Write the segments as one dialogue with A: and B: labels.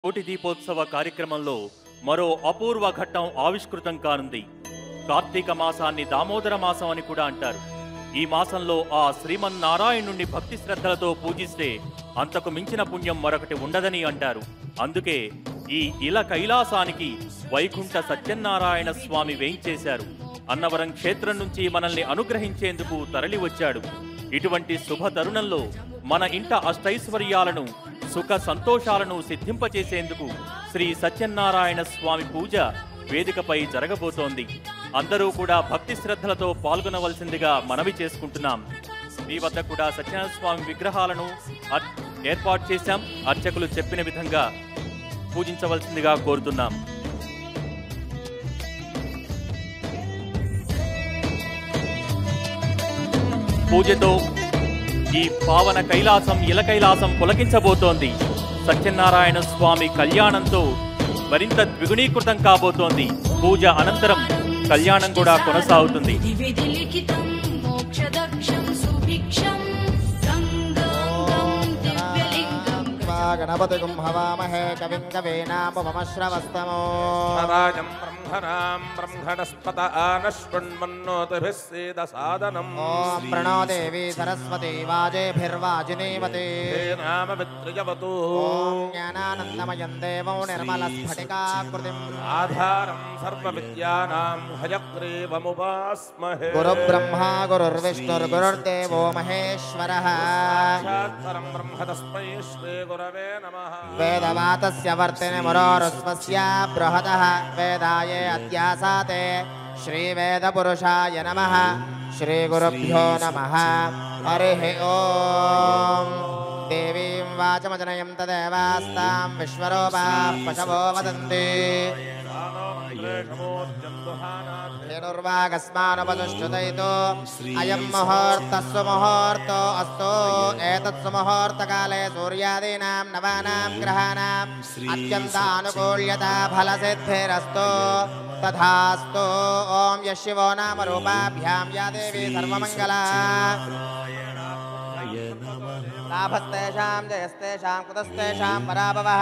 A: కోటి దీపోత్సవ కార్యక్రమంలో మరో అపూర్వ ఘట్టం ఆవిష్కృతం కానుంది కార్తీక మాసాన్ని దామోదర మాసం అని కూడా అంటారు ఈ మాసంలో ఆ శ్రీమన్నారాయణుణ్ణి భక్తి శ్రద్ధలతో పూజిస్తే అంతకు మించిన పుణ్యం మరొకటి ఉండదని అంటారు అందుకే ఈ ఇల కైలాసానికి వైకుంఠ సత్యనారాయణ స్వామి వేయించేశారు అన్నవరం క్షేత్రం నుంచి మనల్ని అనుగ్రహించేందుకు తరలి వచ్చాడు ఇటువంటి శుభ తరుణంలో మన ఇంట అష్టైశ్వర్యాలను సుఖ సంతోషాలను సిద్ధింపచేసేందుకు శ్రీ సత్యనారాయణ స్వామి పూజ వేదికపై జరగబోతోంది అందరూ కూడా భక్తి శ్రద్ధలతో పాల్గొనవలసిందిగా మనవి చేసుకుంటున్నాం మీ వద్ద కూడా సత్యనారాయణ స్వామి విగ్రహాలను అర్- ఏర్పాటు చేశాం అర్చకులు చెప్పిన విధంగా పూజించవలసిందిగా కోరుతున్నాం పూజతో ఈ పావన కైలాసం ఇల కైలాసం పులకించబోతోంది సత్యనారాయణ స్వామి కళ్యాణంతో మరింత ద్విగుణీకృతం కాబోతోంది పూజ అనంతరం కళ్యాణం కూడా కొనసాగుతుంది
B: విధి లిఖితం మోక్షదక్షం సుభిక్షం గంగం గం దివ్యలింగం
C: గణపతిగుం హవామహే కవిం కవీనాముపమశ్రవస్తమో
D: రాజం బ్రహ్మణాం బ్రహ్మణస్పత ఆనశృణ్మన్నోతిభిः సేదసాదనం
C: ఓం ప్రణో దేవి సరస్వతి వాజేభిర్వాజినీవతి
D: హే నామ విత్రియవతు
C: ఓం జ్ఞానానందమయం దేవం నిర్మలస్ఫటికాకృతిం
D: ఆధారం సర్వవిద్యానాం హయగ్రీవముపాస్మహే
C: గురు బ్రహ్మ గురుర్విష్ణుర్గురుర్దేవో మహేశ్వరः
D: సాక్షాత్పరం బ్రహ్మ తస్మై శ్రీ గురవే నమః
C: వేదవాతస్య వర్తిని మురోరుస్వస్య బృహదः వేదాయే అధ్యాసాతే శ్రీవేదపురుషాయ నమः శ్రీగురుభ్యో నమः హరిः ఓం దేవీం వాచమజనయం తదేవాస్తాం విశ్వరూపాः పశవో వదంతి ధేనుర్వాగస్మానుపదుష్టుదయితో అయం ముహూర్తస్సు ముహూర్తో అస్తో ఏతత్సు ముహూర్తకాలే సూర్యాదీనాం నవానాం గ్రహాణాం అత్యంత అనుకూల్యత ఫలసిద్ధిరస్తు తథాస్తు ఓం యశ్ శివో నామ రూపాభ్యాం యా దేవి సర్వమంగళా లాభస్తేషాం జయస్తేషాం కుతస్తేషాం పరాభవः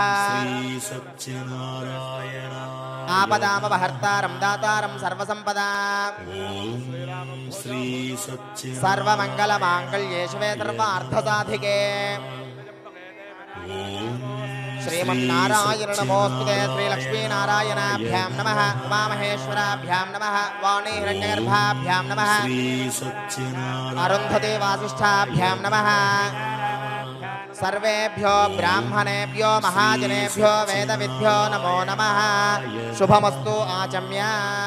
C: ఆపదామపహర్తారం దాతారం సర్వసంపదా సర్వమంగళమాంగళ్యే శివే సర్వార్థసాధికే శ్రీమన్నారాయణ నమోస్తుతే శ్రీలక్ష్మీనారాయణాభ్యాం నమ ఉమామహేశ్వరాభ్యాం నమ వాణీ హిరణ్యగర్భాభ్యాం నమ అరుంధతి వాసిష్ఠాభ్యాం నమ సర్వేభ్యో బ్రాహ్మణేభ్యో మహాజనేభ్యో వేదవిద్భ్యో నమో నమ శుభమస్తు ఆచమ్య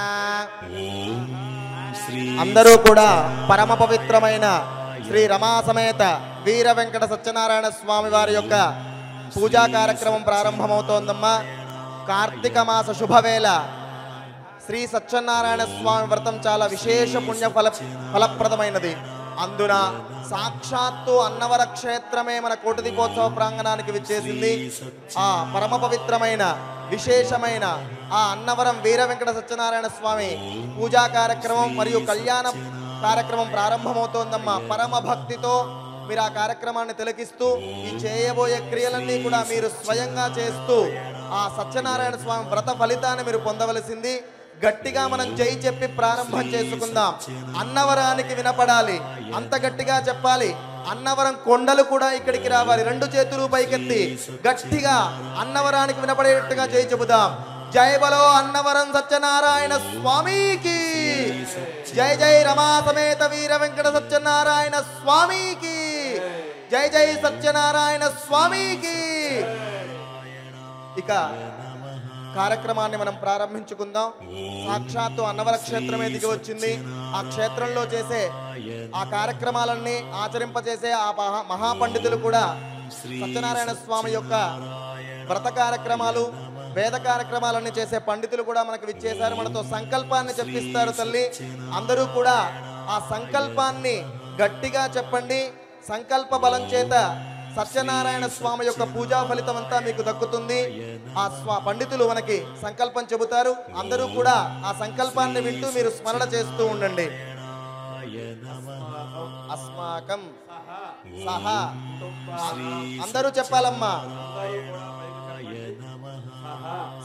C: అందరూ కూడా పరమ పవిత్రమైన శ్రీ రమా సమేత వీర వెంకట సత్యనారాయణ స్వామి వారి యొక్క పూజా కార్యక్రమం ప్రారంభమవుతోందమ్మా కార్తీక మాస శుభవేళ శ్రీ సత్యనారాయణ స్వామి వ్రతం చాలా విశేష పుణ్య ఫల ఫలప్రదమైనది అందున సాక్షాత్తు అన్నవర క్షేత్రమే మన కోటి దీపోత్సవ ప్రాంగణానికి విచ్చేసింది ఆ పరమ పవిత్రమైన విశేషమైన ఆ అన్నవరం వీర వెంకట సత్యనారాయణ స్వామి పూజా కార్యక్రమం మరియు కళ్యాణ కార్యక్రమం ప్రారంభమవుతోందమ్మా పరమ భక్తితో మీరు ఆ కార్యక్రమాన్ని తిలకిస్తూ ఈ చేయబోయే క్రియలన్నీ కూడా మీరు స్వయంగా చేస్తూ ఆ సత్యనారాయణ స్వామి వ్రత ఫలితాన్ని మీరు పొందవలసింది గట్టిగా మనం జై చెప్పి ప్రారంభం చేసుకుందాం అన్నవరానికి వినపడాలి అంత గట్టిగా చెప్పాలి అన్నవరం కొండలు కూడా ఇక్కడికి రావాలి రెండు చేతులు పైకెత్తి గట్టిగా అన్నవరానికి వినపడేటట్టుగా జై చెబుదాం జై బలో అన్నవరం సత్యనారాయణ స్వామికి జై జై రమా సమేత వీర వెంకట సత్యనారాయణ స్వామికి జై జై సత్యనారాయణ స్వామికి ఇక కార్యక్రమాన్ని మనం ప్రారంభించుకుందాం సాక్షాత్తు అన్నవర క్షేత్రమే దిగి వచ్చింది ఆ క్షేత్రంలో చేసే ఆ కార్యక్రమాలన్నీ ఆచరింపజేసే ఆ మహా- మహాపండితులు కూడా సత్యనారాయణ స్వామి యొక్క వ్రత కార్యక్రమాలు వేద కార్యక్రమాలన్నీ చేసే పండితులు కూడా మనకు విచ్చేశారు మనతో సంకల్పాన్ని చెప్పిస్తారు తల్లి అందరూ కూడా ఆ సంకల్పాన్ని గట్టిగా చెప్పండి సంకల్ప బలం చేత సత్యనారాయణ స్వామి యొక్క పూజా ఫలితం అంతా మీకు దక్కుతుంది ఆ స్వా పండితులు మనకి సంకల్పం చెబుతారు అందరూ కూడా ఆ సంకల్పాన్ని వింటూ మీరు స్మరణ చేస్తూ ఉండండి అస్మాకం సహా అందరూ చెప్పాలమ్మా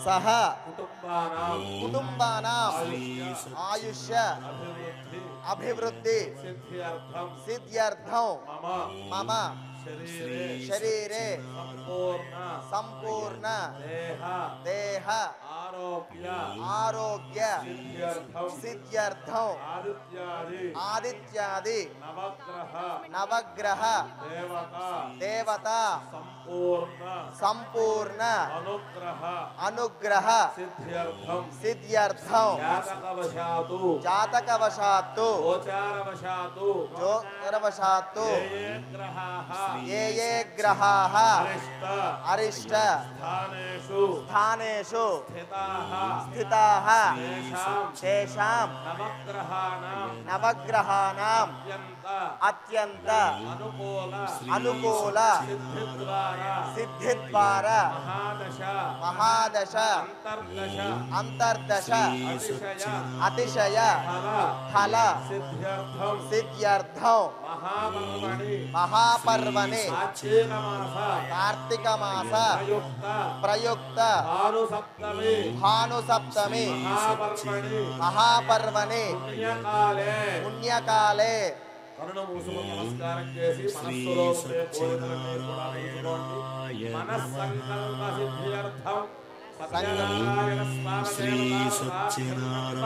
C: సహ
D: కుటుంబానాం
C: కుటుంబానాం
D: ఆయుష్య
C: ఆయుష్య
D: అభివృద్ధి
C: అభివృద్ధి
D: సిద్ధ్యర్థం
C: సిద్ధ్యర్థం
D: మమ
C: మమ
D: శరీరే
C: శరీరే
D: సంపూర్ణ
C: సంపూర్ణ
D: దేహ
C: దేహ
D: ఆరోగ్య
C: ఆరోగ్య
D: సిద్ధ్యర్థం
C: సిద్ధ్యర్థం
D: ఆదిత్యాది
C: ఆదిత్యాది
D: నవగ్రహ
C: నవగ్రహ
D: దేవత
C: దేవత
D: సంపూర్ణ
C: సంపూర్ణ
D: అనుగ్రహ
C: అనుగ్రహ
D: సిద్ధ్యర్థం
C: సిద్ధ్యర్థం
D: జాతకవశాతు
C: జాతకవశాత్తు
D: గోచారవశాతు
C: జ్యోతిరవశాత్తు
D: ఏ ఏ గ్రహాః
C: ఏ ఏ గ్రహాः
D: అరిష్ట
C: అరిష్ట
D: స్థానేషు
C: స్థానేషు
D: స్థితాః
C: స్థితాः
D: తేషాం
C: తేషాం
D: నవగ్రహాణాం
C: నవగ్రహాణం
D: అత్యంత
C: అత్యంత
D: అనుకూల
C: అనుకూల
D: సిద్ధిద్వారా
C: సిద్ధి ద్వారా
D: మహాదశ
C: మహాదశ
D: అంతర్దశ
C: అంతర్దశ
D: అతిశయ
C: అతిశయ
D: ఫల
C: ఫల
D: సిద్ధ్యర్థం
C: సిద్ధ్యర్థం
D: మహాపర్వణి
C: మహాపర్వణి
D: కార్తీక మాస
C: కార్తీక మాస
D: ప్రయుక్త
C: ప్రయుక్త
D: భాను సప్తమి
C: భాను సప్తమి
D: మహాపర్వణి
C: మహాపర్వణి
D: పుణ్యకాలే
C: పుణ్యకాలే
D: కరుణ మూసుకొని నమస్కారం చేసి మనస్సులో ఉండే కోరికలన్నీ కూడా తీసుకోండి మనస్సంకల్ప సిద్ధ్యర్థం సత్యనారాయణ స్వామి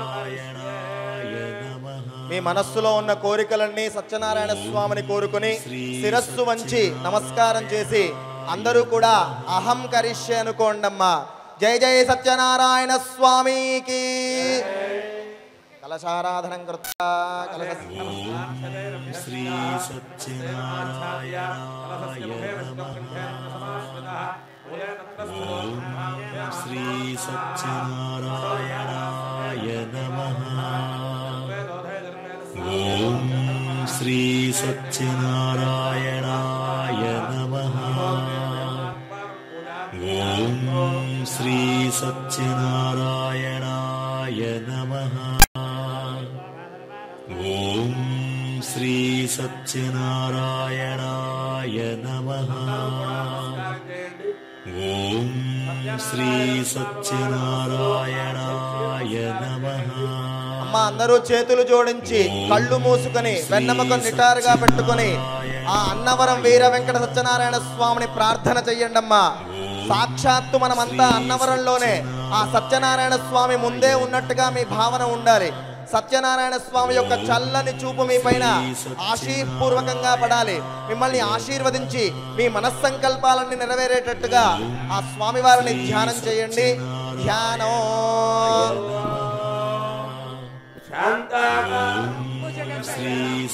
C: మీ మనస్సులో ఉన్న కోరికలన్నీ సత్యనారాయణ స్వామిని కోరుకుని శిరస్సు వంచి నమస్కారం చేసి అందరూ కూడా అహం కరిష్యే అనుకోండమ్మా జై జై సత్యనారాయణ స్వామికి కలశారాధనం కృత్వా కలశ
D: శ్రీ సత్యనారాయణ శ్రీ సత్యనారాయణాయ నమః ఓం శ్రీ సత్యనారాయణాయ నమః ఓం శ్రీ సత్యనారాయణాయ నమః ఓం శ్రీ సత్యనారాయణాయ నమః ఓం శ్రీ సత్యనారాయణాయ నమః
C: అమ్మ అందరూ చేతులు జోడించి కళ్ళు మూసుకొని వెన్నెముక నిటారుగా పెట్టుకొని ఆ అన్నవరం వీర వెంకట సత్యనారాయణ స్వామిని ప్రార్థన చెయ్యండి అమ్మా సాక్షాత్తు మనమంతా అన్నవరంలోనే ఆ సత్యనారాయణ స్వామి ముందే ఉన్నట్టుగా మీ భావన ఉండాలి సత్యనారాయణ స్వామి యొక్క చల్లని చూపు మీ పైన ఆశీపూర్వకంగా పడాలి మిమ్మల్ని ఆశీర్వదించి మీ మనస్సంకల్పాలన్నీ నెరవేరేటట్టుగా ఆ స్వామి వారిని ధ్యానం చేయండి ధ్యానం
D: శ్రీ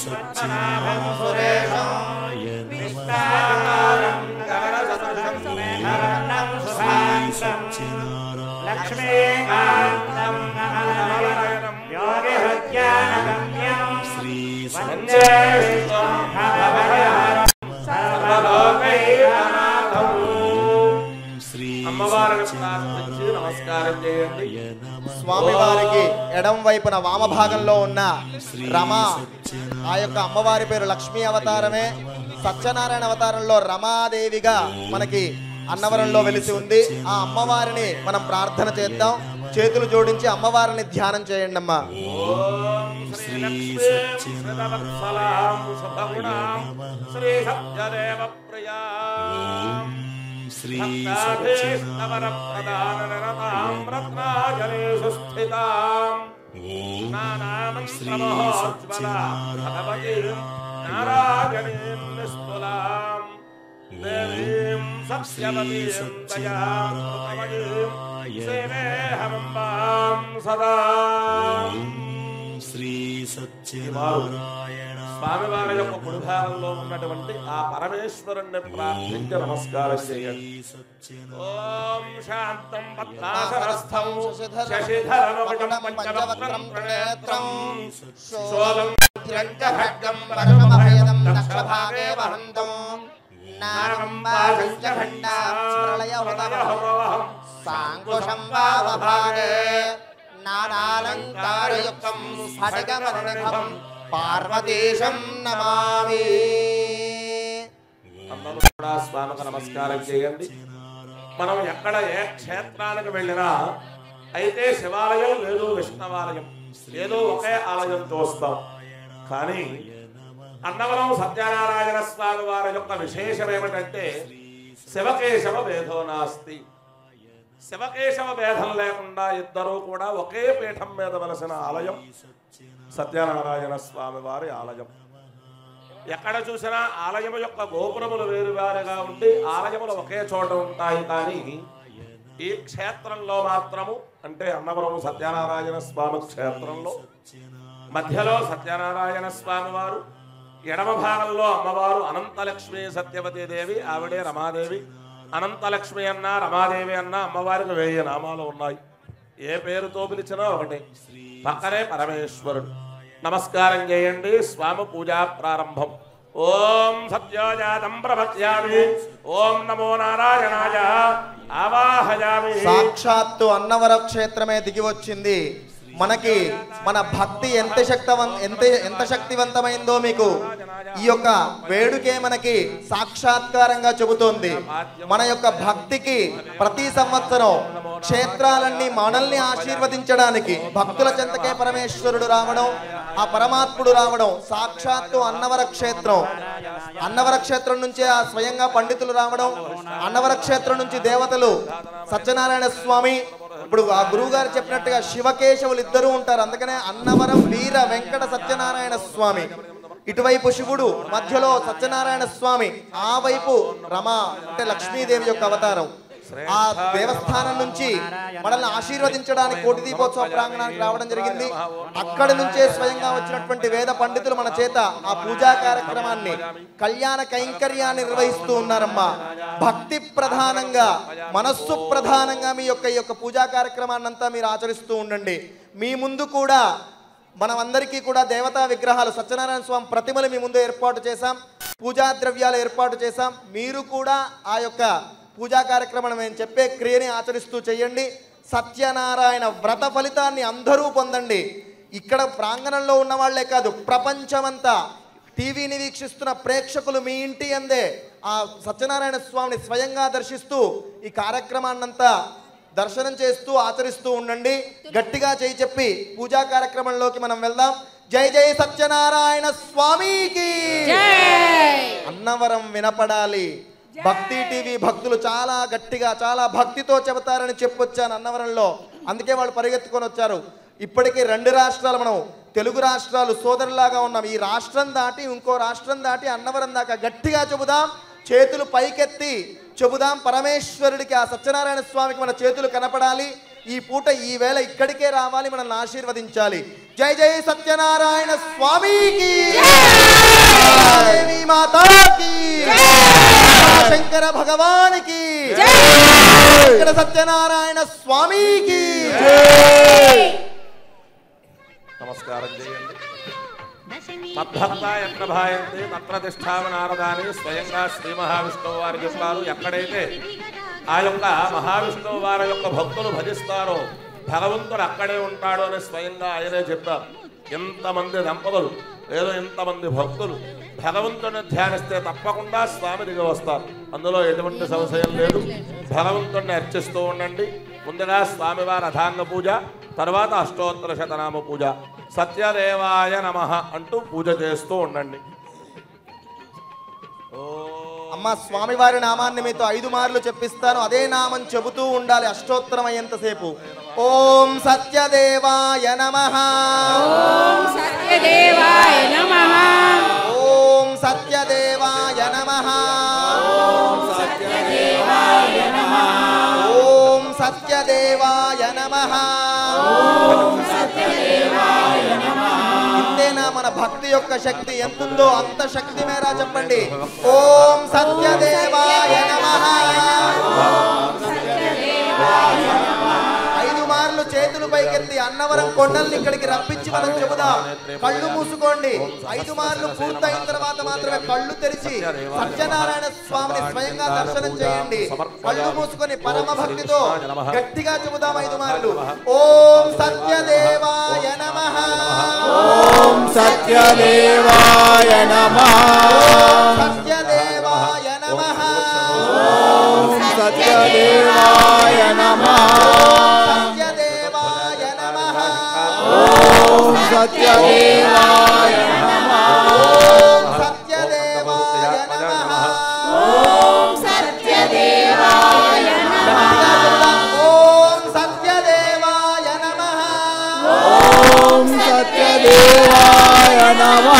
D: సత్యనారాయణాయ నమః శ్రీ సత్యనారాయణ శ్రీ శ్రీ
E: అమ్మవారిని ప్రార్థించి నమస్కారం చేయండి
C: స్వామివారికి ఎడం వైపున వామ భాగంలో ఉన్న రమ ఆ యొక్క అమ్మవారి పేరు లక్ష్మీ అవతారమే సత్యనారాయణ అవతారంలో రమాదేవిగా మనకి అన్నవరంలో వెలిసి ఉంది ఆ అమ్మవారిని మనం ప్రార్థన చేద్దాం చేతులు జోడించి అమ్మవారిని ధ్యానం చేయండి అమ్మా
E: శ్రీ లక్ష్మీం శుభగుణాం శ్రీ సత్యదేవ ప్రియా
D: శ్రీ
E: భక్తాభీష్టవరప్రదానరతాం రత్నాజలేషు స్థితాం నానామంత్రమహోజ్వల భగవతీం నారాయణీం నిస్తులాం దేవీం సత్యవతీం దయాం కృతవతీం సేవేహమంబాం సదా
D: శ్రీ సత్యనారాయణ
E: స్వామివారి యొక్క కుడి భాగంలో ఉన్నటువంటి ఆ పరమేశ్వరుణ్ణి ప్రార్థించి నమస్కారం చేయండి ఓం శాంతం పద్మాసనస్థం శశిధరమకుటం పంచవక్రం త్రినేత్రం శోలం త్రంచ ఖడ్గం పరమభయదం దక్షభాగే వహంతం నాగం పాశం చ ఖండాం ప్రళయహృతవహం
C: సాంకుశం వామభాగే నానాలంకారయుక్తం స్ఫటికమనిభం పార్వతీశం నమామి
E: అందరూ కూడా స్వామికి నమస్కారం చేయండి మనం ఎక్కడ ఏ క్షేత్రానికి వెళ్ళినా అయితే శివాలయం లేదు విష్ణవాలయం ఏదో ఒకే ఆలయం చూస్తాం కానీ అన్నవరం సత్యనారాయణ స్వామి వారి యొక్క విశేషం ఏమిటంటే శివకేశవ భేదో నాస్తి శివకేశవ భేదం లేకుండా ఇద్దరూ కూడా ఒకే పీఠం మీద వెలసిన ఆలయం సత్యనారాయణ స్వామి వారి ఆలయం ఎక్కడ చూసినా ఆలయం యొక్క గోపురములు వేరువేరుగా ఉండి ఆలయములు ఒకే చోట ఉంటాయి కానీ ఈ క్షేత్రంలో మాత్రము అంటే అన్నవరం సత్యనారాయణ స్వామి క్షేత్రంలో మధ్యలో సత్యనారాయణ స్వామి వారు ఎడమ భాగంలో అమ్మవారు అనంతలక్ష్మి సత్యవతి దేవి ఆవిడే రమాదేవి అనంతలక్ష్మి అన్న రమాదేవి అన్న అమ్మవారికి వెయ్యి నామాలు ఉన్నాయి ఏ పేరుతో పిలిచినా ఒకటే పక్కనే పరమేశ్వరుడు నమస్కారం చేయండి స్వామి పూజా ప్రారంభం ఓం సత్యోజాతం ప్రపత్యామి ఓం నమో నారాయణాయ ఆవాహయామి
C: సాక్షాత్తు అన్నవర క్షేత్రమే దిగి వచ్చింది మనకి మన భక్తి ఎంత శక్తవం ఎంత ఎంత శక్తివంతమైందో మీకు ఈ యొక్క వేడుకే మనకి సాక్షాత్కారంగా చెబుతోంది మన యొక్క భక్తికి ప్రతి సంవత్సరం క్షేత్రాలన్నీ మనల్ని ఆశీర్వదించడానికి భక్తుల చెంతకే పరమేశ్వరుడు రావడం ఆ పరమాత్ముడు రావడం సాక్షాత్తు అన్నవర క్షేత్రం అన్నవర క్షేత్రం నుంచే ఆ స్వయంగా పండితులు రావడం అన్నవర క్షేత్రం నుంచి దేవతలు సత్యనారాయణ స్వామి ఇప్పుడు ఆ గురువు గారు చెప్పినట్టుగా శివకేశవులు ఇద్దరు ఉంటారు అందుకనే అన్నవరం వీర వెంకట సత్యనారాయణ స్వామి ఇటువైపు శివుడు మధ్యలో సత్యనారాయణ స్వామి ఆ వైపు రమ అంటే లక్ష్మీదేవి యొక్క అవతారం ఆ దేవస్థానం నుంచి మనల్ని ఆశీర్వదించడానికి కోటి దీపోత్సవ ప్రాంగణానికి రావడం జరిగింది అక్కడి నుంచే స్వయంగా వచ్చినటువంటి వేద పండితులు మన చేత ఆ పూజా కార్యక్రమాన్ని కళ్యాణ కైంకర్యాన్ని నిర్వహిస్తూ ఉన్నారమ్మా భక్తి ప్రధానంగా మనస్సు ప్రధానంగా మీ యొక్క ఈ యొక్క పూజా కార్యక్రమాన్ని అంతా మీరు ఆచరిస్తూ ఉండండి మీ ముందు కూడా మనం అందరికీ కూడా దేవతా విగ్రహాలు సత్యనారాయణ స్వామి ప్రతిమలు మీ ముందు ఏర్పాటు చేశాం పూజా ద్రవ్యాలు ఏర్పాటు చేశాం మీరు కూడా ఆ యొక్క పూజా కార్యక్రమం మేము చెప్పే క్రియని ఆచరిస్తూ చేయండి సత్యనారాయణ వ్రత ఫలితాన్ని అందరూ పొందండి ఇక్కడ ప్రాంగణంలో ఉన్న వాళ్ళే కాదు ప్రపంచమంతా టీవీని వీక్షిస్తున్న ప్రేక్షకులు మీ ఇంటి అందే ఆ సత్యనారాయణ స్వామిని స్వయంగా దర్శిస్తూ ఈ కార్యక్రమాన్నంతా దర్శనం చేస్తూ ఆచరిస్తూ ఉండండి గట్టిగా చేయి చెప్పి పూజా కార్యక్రమంలోకి మనం వెళ్దాం జై జై సత్యనారాయణ స్వామికి అన్నవరం వినపడాలి భక్తి టీవీ భక్తులు చాలా గట్టిగా చాలా భక్తితో చెబుతారని చెప్పొచ్చాను అన్నవరంలో అందుకే వాళ్ళు పరిగెత్తుకొని వచ్చారు ఇప్పటికీ రెండు రాష్ట్రాలు మనం తెలుగు రాష్ట్రాలు సోదరులాగా ఉన్నాం ఈ రాష్ట్రం దాటి ఇంకో రాష్ట్రం దాటి అన్నవరం దాకా గట్టిగా చెబుదాం చేతులు పైకెత్తి చెబుదాం పరమేశ్వరుడికి ఆ సత్యనారాయణ స్వామికి మన చేతులు కనపడాలి ఈ పూట ఈ వేళ ఇక్కడికే రావాలి మనల్ని ఆశీర్వదించాలి జై జై సత్యనారాయణ స్వామికి దేవి మాతాకి శంకర భగవానికి శంకర సత్యనారాయణ స్వామికి
E: నమస్కారం చేయండి తద్భక్త ఎక్కడ భాయంతి తత్ర తిష్టామ నారదాని స్వయంగా శ్రీ మహావిష్ణువు వారు చెప్పారు ఎక్కడైతే ఆ యొక్క మహావిష్ణువు వారి యొక్క భక్తులు భజిస్తారో భగవంతుడు అక్కడే ఉంటాడు అని స్వయంగా ఆయనే చెప్పారు ఎంతమంది దంపతులు లేదా ఎంతమంది భక్తులు భగవంతుని ధ్యానిస్తే తప్పకుండా స్వామి దిగి వస్తారు అందులో ఎటువంటి సంశయం లేదు భగవంతుడిని అర్చిస్తూ ఉండండి ముందుగా స్వామివారి అధాంగ పూజ తర్వాత అష్టోత్తర శతనామ పూజ సత్యదేవాయ నమ అంటూ పూజ చేస్తూ ఉండండి
C: అమ్మ స్వామివారి నామాన్ని మీతో ఐదు మార్లు చెప్పిస్తాను అదే నామం చెబుతూ ఉండాలి అష్టోత్తరం అయ్యేంతసేపు ఓం సత్యదేవాయ నమ
F: సత్యదేవాయ నమః
C: ఓం సత్యదేవాయ నమ ఓం సత్యదేవాయ నమ ఇంతేనా మన భక్తి యొక్క శక్తి ఎంతుందో అంత శక్తి మేరా చెప్పండి ఓం సత్యదేవాయ నమ ఐదు మార్లు చేతులు పైకెత్తి అన్నవరం కొండల్ని ఇక్కడికి రప్పించి మనం చెబుదాం కళ్ళు మూసుకోండి ఐదు మార్లు పూర్తయిన తర్వాత మాత్రమే కళ్ళు తెరిచి సత్యనారాయణ స్వామిని స్వయంగా దర్శనం చేయండి కళ్ళు మూసుకొని పరమ భక్తితో గట్టిగా చెబుదాం ఐదు మార్లు ఓం సత్యదేవాయ నమ
G: ఓం సత్యదేవాయ నమ
C: సత్యదేవాయ నమ
G: ఓం సత్యదేవాయ నమః
C: సత్యదేవాయ నమః
G: ఓం సత్యదేవాయ నమః
C: ఓం సత్యదేవాయ నమః
B: ఓం సత్యదేవాయ
C: గట్టిగా చెప్దాం. ఓం సత్యదేవాయ నమః
G: ఓం సత్యదేవాయ నమః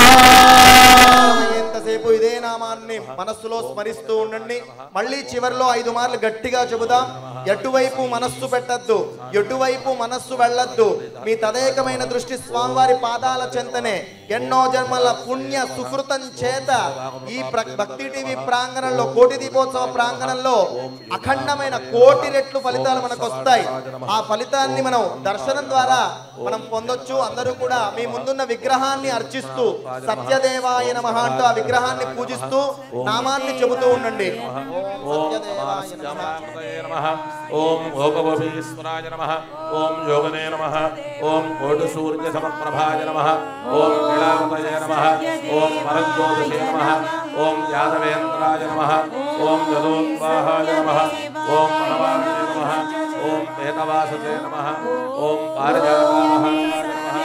C: ఎంతసేపు ఇదే నామాన్ని మనస్సులో స్మరిస్తూ ఉండండి మళ్ళీ చివరిలో ఐదు మార్లు గట్టిగా చెబుదాం ఎటువైపు మనస్సు పెట్టద్దు ఎటువైపు మనస్సు వెళ్ళొద్దు మీ తదేకమైన దృష్టి స్వామివారి పాదాల చెంతనే ఎన్నో జన్మల పుణ్య సుకృతం చేత ఈ ప్ర- భక్తి టీవీ ప్రాంగణంలో కోటి దీపోత్సవ ప్రాంగణంలో అఖండమైన కోటి రెట్లు ఫలితాలు మనకు వస్తాయి ఆ ఫలితాన్ని మనం దర్శనం ద్వారా మనం పొందొచ్చు అందరూ కూడా మీ ముందున్న విగ్రహాన్ని అర్చిస్తూ సత్యదేవాయ నమః అంటూ ఆ విగ్రహాన్ని పూజిస్తూ నామాన్ని చెబుతూ ఉండండి ఓం
E: ఓం
C: సత్యదేవాయ నమః.
E: శ్యామాప్రదయే నమః ఓం భోగవభీశ్వరాయ నమః ఓం యోగనే నమః ఓం కోటిసూర్య సమప్రభాయ నమః ఓం నీలావతయే నమః ఓం పరంజ్యోతిషే నమః ఓం యాదవేంద్రాయ నమః ఓం యదోద్వాహాయ నమః ఓం మనవాయ నమః ఓం వేదవాసతే నమః ఓం పారిజాతాయ నమః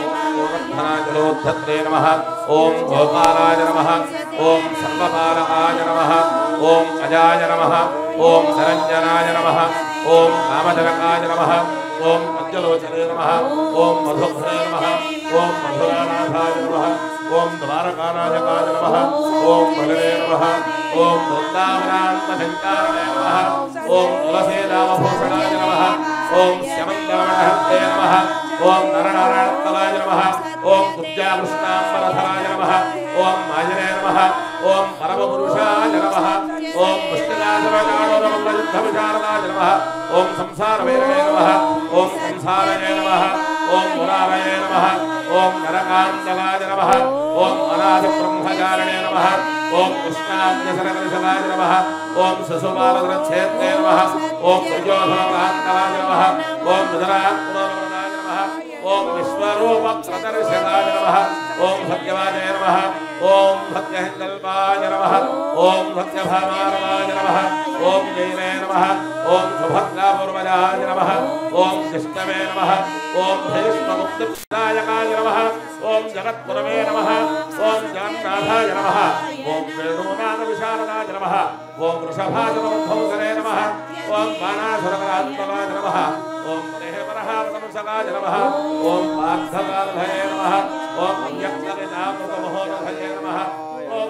E: ోధత్రే నమ ఓం గోపాలాయ నమ ఓం సర్వపాలకాయ నమ ఓం అజాయ నమ ఓం నిరంజనాయ నమ ఓం రామజనకాయ నమ ఓం పంచలోచనే నమ ఓం మధుభ్రే నమ ఓం మధురానాథాయ నమ ఓం ద్వారకానాయకాయ నమ ఓం బలరే నమ ఓం వృందావనాంతశంకారణ నమ ఓం తులసీరామభూషణాయ నమ ఓం శమంతమణహస్తే నమ ఓం నరనారాయణతలాయ నమ ఓం కుబ్జాకృష్ణాంబరధరాయ నమ ఓం మాయనే నమ ఓం పరమపురుషాయ నమ ఓం పుష్టినాశరకాడోరమయుద్ధవిశారదాయ నమ ఓం సంసారవేరణే నమ ఓం సంసారయే నమ ఓం మురారయే నమ ఓం నరకాంతగాయ నమ ఓం అనాథబ్రహ్మచారిణే నమ ఓం కృష్ణాగ్నిశరకృషలాయ నమ ఓం శిశుపాలగ్రచ్ఛేత్రే నమ ఓం ప్రజోధనకాంతలాయ నమ ఓం విధరాత్మనాయ నమ ఓం విశ్వరూప ప్రదర్శనాయ నమ ఓం సత్యవాజయ నమ ఓం సత్యహిందల్పాయ నమ ఓం సత్యభామారమాయ నమ ఓం జైనే నమ ఓం సుభద్రాపూర్వజాయ నమ ఓం కృష్ణవే నమ ఓం భీష్మముక్తిదాయకాయ నమ ఓం జగత్పురవే నమ ఓం జగన్నాథాయ నమ ఓం వేణునాథ విశారదాయ నమ ఓం వృషభాజనోద్భవసరే నమ ఓం బాణాసురకరాత్మకాయ నమ ఓం దేహవరహాసంసకాయ నమ ఓం పార్థకాలధయే నమ ఓం వ్యక్తగజామృతమహోదధయే నమ ఓం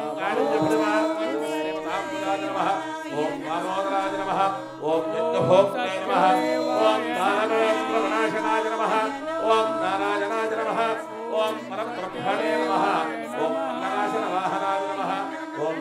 E: కాళింజభృమాయ నమ ఓం వామోదరాయ నమ ఓం యజ్ఞభోక్తే నమ ఓం దానవేంద్రవినాశనాయ నమ ఓం నారాయణాయ నమ ఓం పరబ్రహ్మణే నమ ఓం అన్ననాశనవాహనాయ నమ ఓం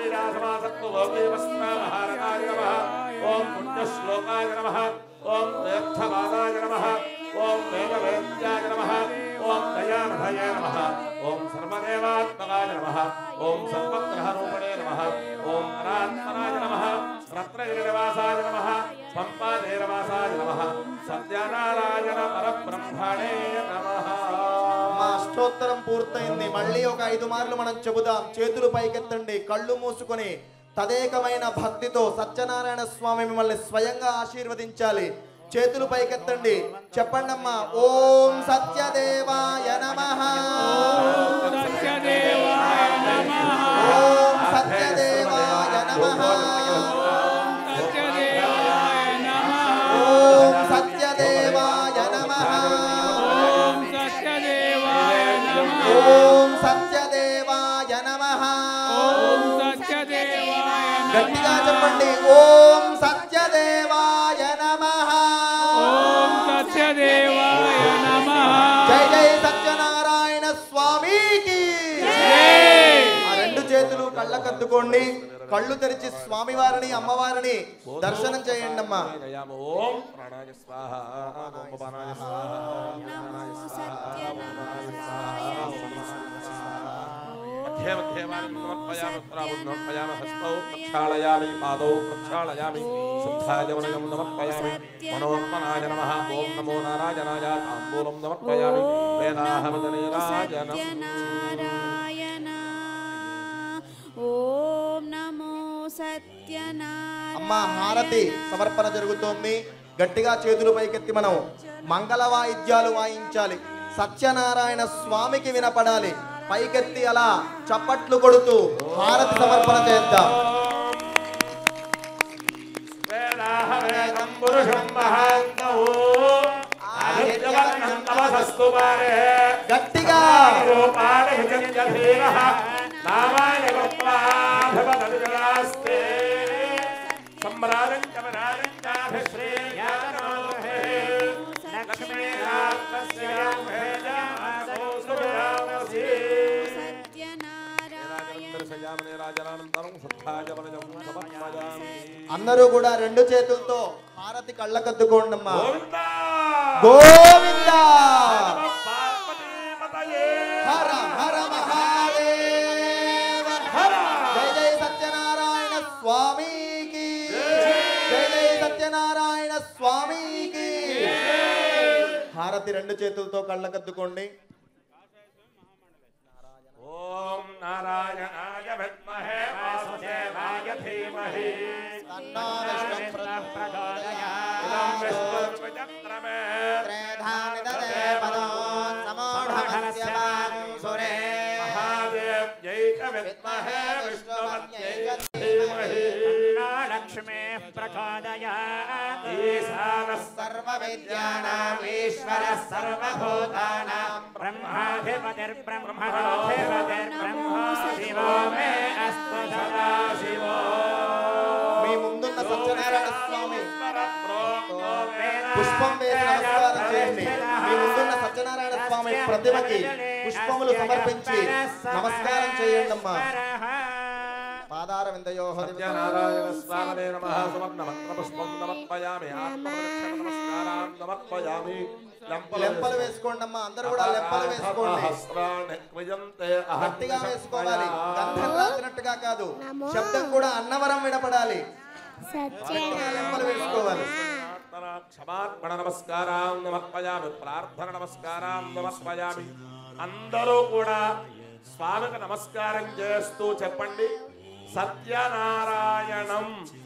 E: జలక్రీడాసమాసత్వోగేవస్నామహారకాయ నమ ఓం పుణ్యశ్లోకాయ నమ ఓం తీర్థవాదాయ నమ ఓం వేదవేద్యాయ నమ ఓం దయానభయ నమ ఓం సర్వదేవాత్మకాయ నమ ఓం సర్వగ్రహరూపణే నమ ఓం పరాత్మనాయ నమ రత్నగిరినివాసాయ నమ పంపాదేరవాసాయ నమ సత్యనారాయణ పరబ్రహ్మణే నమ
C: మా అష్టోత్తరం పూర్తయింది మళ్ళీ ఒక ఐదు మార్లు మనం చెబుదాం చేతులు పైకెత్తండి కళ్ళు మూసుకొని తదేకమైన భక్తితో సత్యనారాయణ స్వామి మిమ్మల్ని స్వయంగా ఆశీర్వదించాలి చేతులు పైకెత్తండి చెప్పండి అమ్మా ఓం సత్యదేవాయ నమః ఓం సత్యదేవాయ నమః ఓం సత్యదేవాయ నమః ఓం సత్యదేవాయ నమః గట్టిగా చెప్పండి ఓం సత్యదేవాయ నమః జై జై సత్యనారాయణ స్వామికి ఆ రెండు చేతులు కళ్ళకద్దుకోండి కళ్ళు తెరిచి స్వామివారిని అమ్మవారిని దర్శనం చేయండి అమ్మా
E: ఓం ప్రాణాయ స్వాహ ఓం ఉపానాయ స్వాహ ఓం జ్ఞానాయ స్వాహ ఓం ప్రాణాయ స్వాహ ఓం ఉపానాయ స్వాహ मध्ये मध्ये वाणीं समर्पयामि उत्तराबुद्धमर्पयामि हस्तौ प्रक्षालयामि पादौ प्रक्षालयामि शुद्धायमनयं नमर्पयामि मनोत्मनाय नमः ॐ नमो नारायणाय ताम्बूलं नमर्पयामि वेदाहमदनीराजनम्
B: నారాయణ ఓం నమో సత్యనారాయణ
C: అమ్మ హారతి సమర్పణ జరుగుతోంది గట్టిగా చేతులు పైకెత్తి మనం మంగళ వాయిద్యాలు వాయించాలి సత్యనారాయణ స్వామికి వినపడాలి పైకెత్తి అలా చప్పట్లు కొడుతూ హారతి సమర్పణ చేద్దాం
E: వేదాహవేదం పురుషం మహాంతౌ ఆదిత్యవర్ణం తపసస్తు పారే
C: గట్టిగా
E: రూపాణి భుజంజధీరః నామాయ గోత్రాధిపతవిజలాస్తే సమ్రాజం చ విరాజం చాభిశ్రేయానోహే లక్ష్మీనాథస్యామేజామసోసుయామసి
B: సత్యనారాయణ
E: సయామనే రాజనానంతరం శుద్ధాయ వరజం సమర్పయామి
C: అందరూ కూడా రెండు చేతులతో హారతి కళ్ళకద్దుకోండి అమ్మా
E: గోవిందా
C: గోవింద
E: పార్వతీపతయే
C: హర హర మహాదేవ
E: హర
C: జై జై సత్యనారాయణ స్వామికి జై జై సత్యనారాయణ స్వామికి హారతి రెండు చేతులతో కళ్ళకద్దుకోండి
E: ఓం నారాయణాయ విద్మహే వాసుదేవాయ ధీమహి
C: తన్నో విష్ణు ప్రచోదయాత్.
E: ఇదం విష్ణుర్విచక్రమే
C: త్రేధాని దదే పదో సమోఢమస్య వాంసురే.
E: మహాదేవ్యై చ విద్మహే విష్ణువత్యై చ ధీమహి
D: లక్ష్మే ప్రచోదయాత్
E: ఈశానः
C: సర్వవిద్యానాం ఈశ్వరः సర్వభూతానాం
D: బ్రహ్మాధిపతిర్బ్రహ్మణోధిపతిర్బ్రహ్మ శివో మే అస్తు సదా శివో
C: మీ ముందున్న సత్యనారాయణ స్వామి
E: ప్రోక్తో
C: పుష్పం వేసి నమస్కారం చేయండి మీ ముందున్న సత్యనారాయణ స్వామి ప్రతిమకి పుష్పములు సమర్పించి నమస్కారం చేయండి అమ్మా పాదార విందయో
E: సత్యనారాయణ స్వామినే నమః సువర్ణ మంత్రపుష్పం సమర్పయామి ఆత్మప్రదక్షిణ నమస్కారాం సమర్పయామి
C: లెంపలు వేసుకోండి అమ్మా అందరూ కూడా లెంపలు వేసుకోండి
E: సహస్రాణి క్వయంతే అహం
C: గట్టిగా వేసుకోవాలి గంధం రాసినట్టుగా కాదు శబ్దం కూడా అన్నవరం వినపడాలి గట్టిగా లెంపలు వేసుకోవాలి
E: ప్రార్థన క్షమార్పణ నమస్కారం సమర్పయామి ప్రార్థన నమస్కారం సమర్పయామి అందరూ కూడా స్వామికి నమస్కారం చేస్తూ చెప్పండి సత్యనారాయణం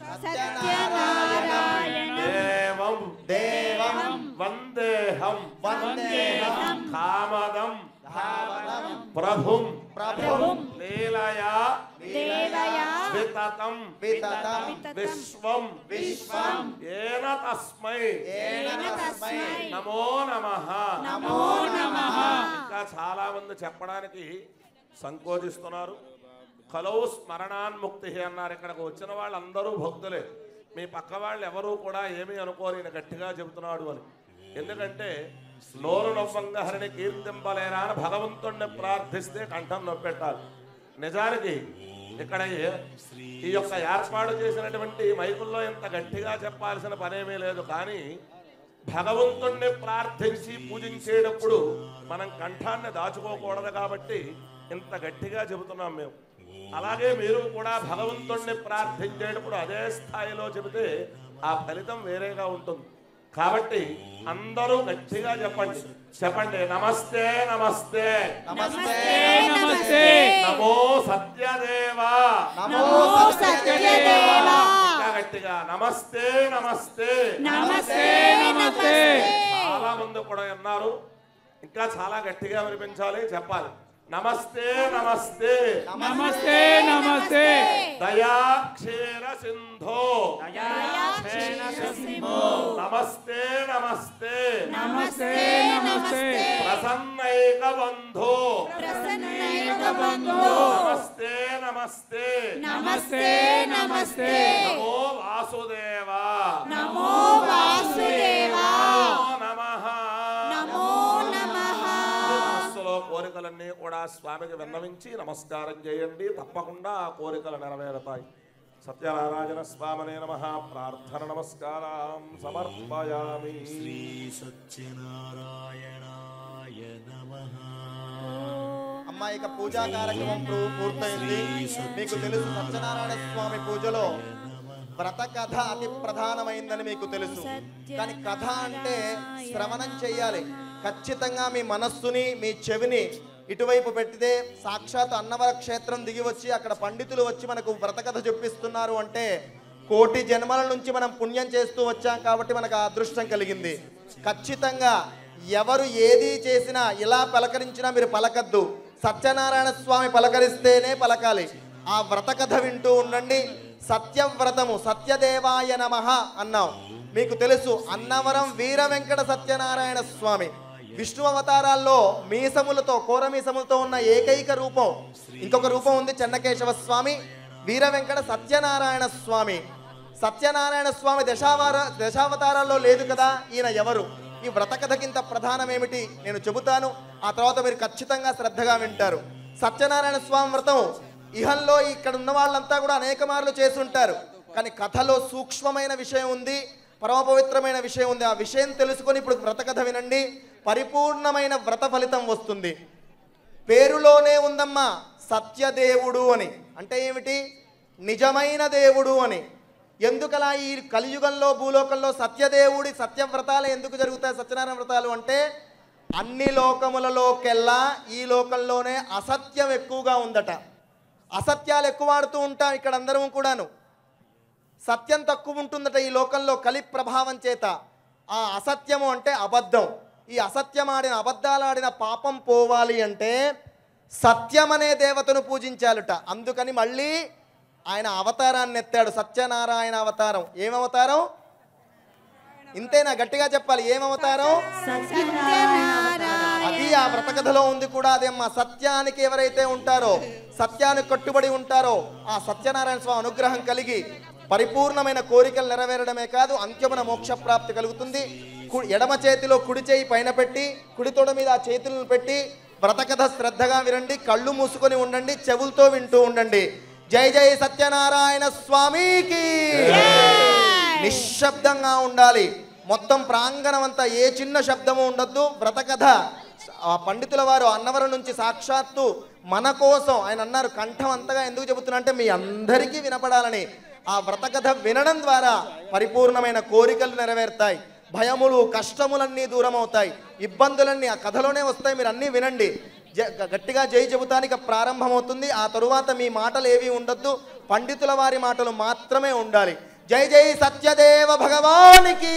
B: సత్యనారాయణ
E: దేవం
C: దేవం
E: వందేహం
C: వందేహం
E: కామదం
C: భావనం
E: ప్రభుం
C: ప్రభుం
E: లీలయా
B: దేవయా
E: వితతం
C: వితతం
E: విశ్వం
C: విశ్వం
E: ఏన తస్మై
C: ఏన తస్మై
E: నమో నమః
B: నమో నమః
E: ఇంకా చాలా మంది చెప్పడానికి సంకోచిస్తున్నారు కలౌ స్మరణాన్ముక్తి అన్నారు ఇక్కడికి వచ్చిన వాళ్ళందరూ భక్తులే మీ పక్క వాళ్ళు ఎవరూ కూడా ఏమీ అనుకోని ఈయన గట్టిగా చెబుతున్నాడు అని ఎందుకంటే నోరు నవ్వంగా హరిని కీర్తింపలేరా అని భగవంతుణ్ణి ప్రార్థిస్తే కంఠం నొప్పెట్టాలి నిజానికి ఇక్కడ ఏ- ఈ యొక్క ఏర్పాటు చేసినటువంటి మైకుల్లో ఇంత గట్టిగా చెప్పాల్సిన పనేమీ లేదు కానీ భగవంతుణ్ణి ప్రార్థించి పూజించేటప్పుడు మనం కంఠాన్ని దాచుకోకూడదు కాబట్టి ఇంత గట్టిగా చెబుతున్నాం మేము అలాగే మీరు కూడా భగవంతుణ్ణి ప్రార్థించేటప్పుడు అదే స్థాయిలో చెబితే ఆ ఫలితం వేరేగా ఉంటుంది కాబట్టి అందరూ గట్టిగా చెప్పండి చెప్పండి నమస్తే నమస్తే
C: నమస్తే
B: నమస్తే
E: నమో సత్యదేవా
C: నమో
B: సత్యదేవా
E: ఇంకా గట్టిగా నమస్తే నమస్తే
B: నమస్తే నమస్తే
E: చాలా మంది కూడా ఉన్నారు ఇంకా చాలా గట్టిగా వినిపించాలి చెప్పాలి నమస్తే నమస్తే
B: నమస్తే నమస్తే
E: దయాక్షేర సింధో నమస్తే నమస్తే
B: నమస్తే నమస్తే
E: ప్రసన్నైక బంధో
B: ప్రసన్నైక బంధు
E: నమస్తే నమస్తే
B: నమస్తే నమస్తే
E: నమో వాసుదేవా
B: నమో వాసుదేవా
E: నమో నమః
B: నమో నమః
E: మనస్సులో కోరికలన్నీ కూడా స్వామికి విన్నవించి నమస్కారం చేయండి తప్పకుండా ఆ కోరికలు నెరవేరుతాయి సత్యనారాయణ స్వామినే నమ ప్రార్థన నమస్కారం సమర్పయామి
C: అమ్మా ఇక పూజా కార్యక్రమం పూ- పూర్తయింది మీకు తెలుసు సత్యనారాయణ స్వామి పూజలో వ్రత కథ అతి ప్రధానమైందని మీకు తెలుసు కానీ కథ అంటే శ్రవణం చెయ్యాలి ఖచ్చితంగా మీ మనస్సుని మీ చెవిని ఇటువైపు పెట్టితే సాక్షాత్ అన్నవర క్షేత్రం దిగి వచ్చి అక్కడ పండితులు వచ్చి మనకు వ్రతకథ చెప్పిస్తున్నారు అంటే కోటి జన్మల నుంచి మనం పుణ్యం చేస్తూ వచ్చాం కాబట్టి మనకు ఆ అదృష్టం కలిగింది ఖచ్చితంగా ఎవరు ఏది చేసినా ఇలా పలకరించినా మీరు పలకద్దు సత్యనారాయణ స్వామి పలకరిస్తేనే పలకాలి ఆ వ్రతకథ వింటూ ఉండండి సత్యవ్రతము సత్యదేవాయ నమః అన్నాం మీకు తెలుసు అన్నవరం వీర వెంకట సత్యనారాయణ స్వామి విష్ణు అవతారాల్లో మీసములతో కోర మీసములతో ఉన్న ఏకైక రూపం ఇంకొక రూపం ఉంది చెన్నకేశవ స్వామి వీర వెంకట సత్యనారాయణ స్వామి సత్యనారాయణ స్వామి దశావార దశావతారాల్లో లేదు కదా ఈయన ఎవరు ఈ వ్రతకథకింత ప్రధానమేమిటి నేను చెబుతాను ఆ తర్వాత మీరు ఖచ్చితంగా శ్రద్ధగా వింటారు సత్యనారాయణ స్వామి వ్రతం ఇహంలో ఇక్కడ ఉన్న వాళ్ళంతా కూడా అనేక మార్లు చేసుంటారు కానీ కథలో సూక్ష్మమైన విషయం ఉంది పరమ పవిత్రమైన విషయం ఉంది ఆ విషయం తెలుసుకొని ఇప్పుడు వ్రతకథ వినండి పరిపూర్ణమైన వ్రత ఫలితం వస్తుంది పేరులోనే ఉందమ్మా సత్యదేవుడు అని అంటే ఏమిటి నిజమైన దేవుడు అని ఎందుకలా ఈ కలియుగంలో భూలోకంలో సత్యదేవుడి సత్యవ్రతాలు ఎందుకు జరుగుతాయి సత్యనారాయణ వ్రతాలు అంటే అన్ని లోకములలోకెల్లా ఈ లోకంలోనే అసత్యం ఎక్కువగా ఉందట అసత్యాలు ఎక్కువ ఆడుతూ ఉంటాం ఇక్కడ అందరం కూడాను సత్యం తక్కువ ఉంటుందట ఈ లోకంలో కలి ప్రభావం చేత ఆ అసత్యము అంటే అబద్ధం ఈ అసత్యం ఆడిన అబద్ధాలు ఆడిన పాపం పోవాలి అంటే సత్యం అనే దేవతను పూజించాలట అందుకని మళ్ళీ ఆయన అవతారాన్ని ఎత్తాడు సత్యనారాయణ అవతారం ఏం అవతారం ఇంతేనా గట్టిగా చెప్పాలి ఏం అవతారం అది ఆ వ్రతకథలో ఉంది కూడా అదేమ్మా సత్యానికి ఎవరైతే ఉంటారో సత్యానికి కట్టుబడి ఉంటారో ఆ సత్యనారాయణ స్వామి అనుగ్రహం కలిగి పరిపూర్ణమైన కోరికలు నెరవేరడమే కాదు అంత్యమున మోక్ష ప్రాప్తి కలుగుతుంది కు- ఎడమ చేతిలో కుడి చేయి పైన పెట్టి కుడి తొడ మీద ఆ చేతులను పెట్టి వ్రతకథ శ్రద్ధగా వినండి కళ్ళు మూసుకొని ఉండండి చెవులతో వింటూ ఉండండి జై జై సత్యనారాయణ స్వామికి నిశ్శబ్దంగా ఉండాలి మొత్తం ప్రాంగణం అంతా ఏ చిన్న శబ్దము ఉండొద్దు వ్రతకథ ఆ పండితుల వారు అన్నవరం నుంచి సాక్షాత్తు మన కోసం ఆయన అన్నారు కంఠం అంతగా ఎందుకు చెబుతున్నా అంటే మీ అందరికీ వినపడాలని ఆ వ్రతకథ వినడం ద్వారా పరిపూర్ణమైన కోరికలు నెరవేరుతాయి భయములు కష్టములన్నీ దూరం అవుతాయి ఇబ్బందులన్నీ ఆ కథలోనే వస్తాయి మీరు అన్నీ వినండి జ- గ- గట్టిగా జై చెబుతానికి ప్రారంభమవుతుంది ఆ తరువాత మీ మాటలు ఏవి ఉండొద్దు పండితుల వారి మాటలు మాత్రమే ఉండాలి జై జై సత్యదేవ భగవానికి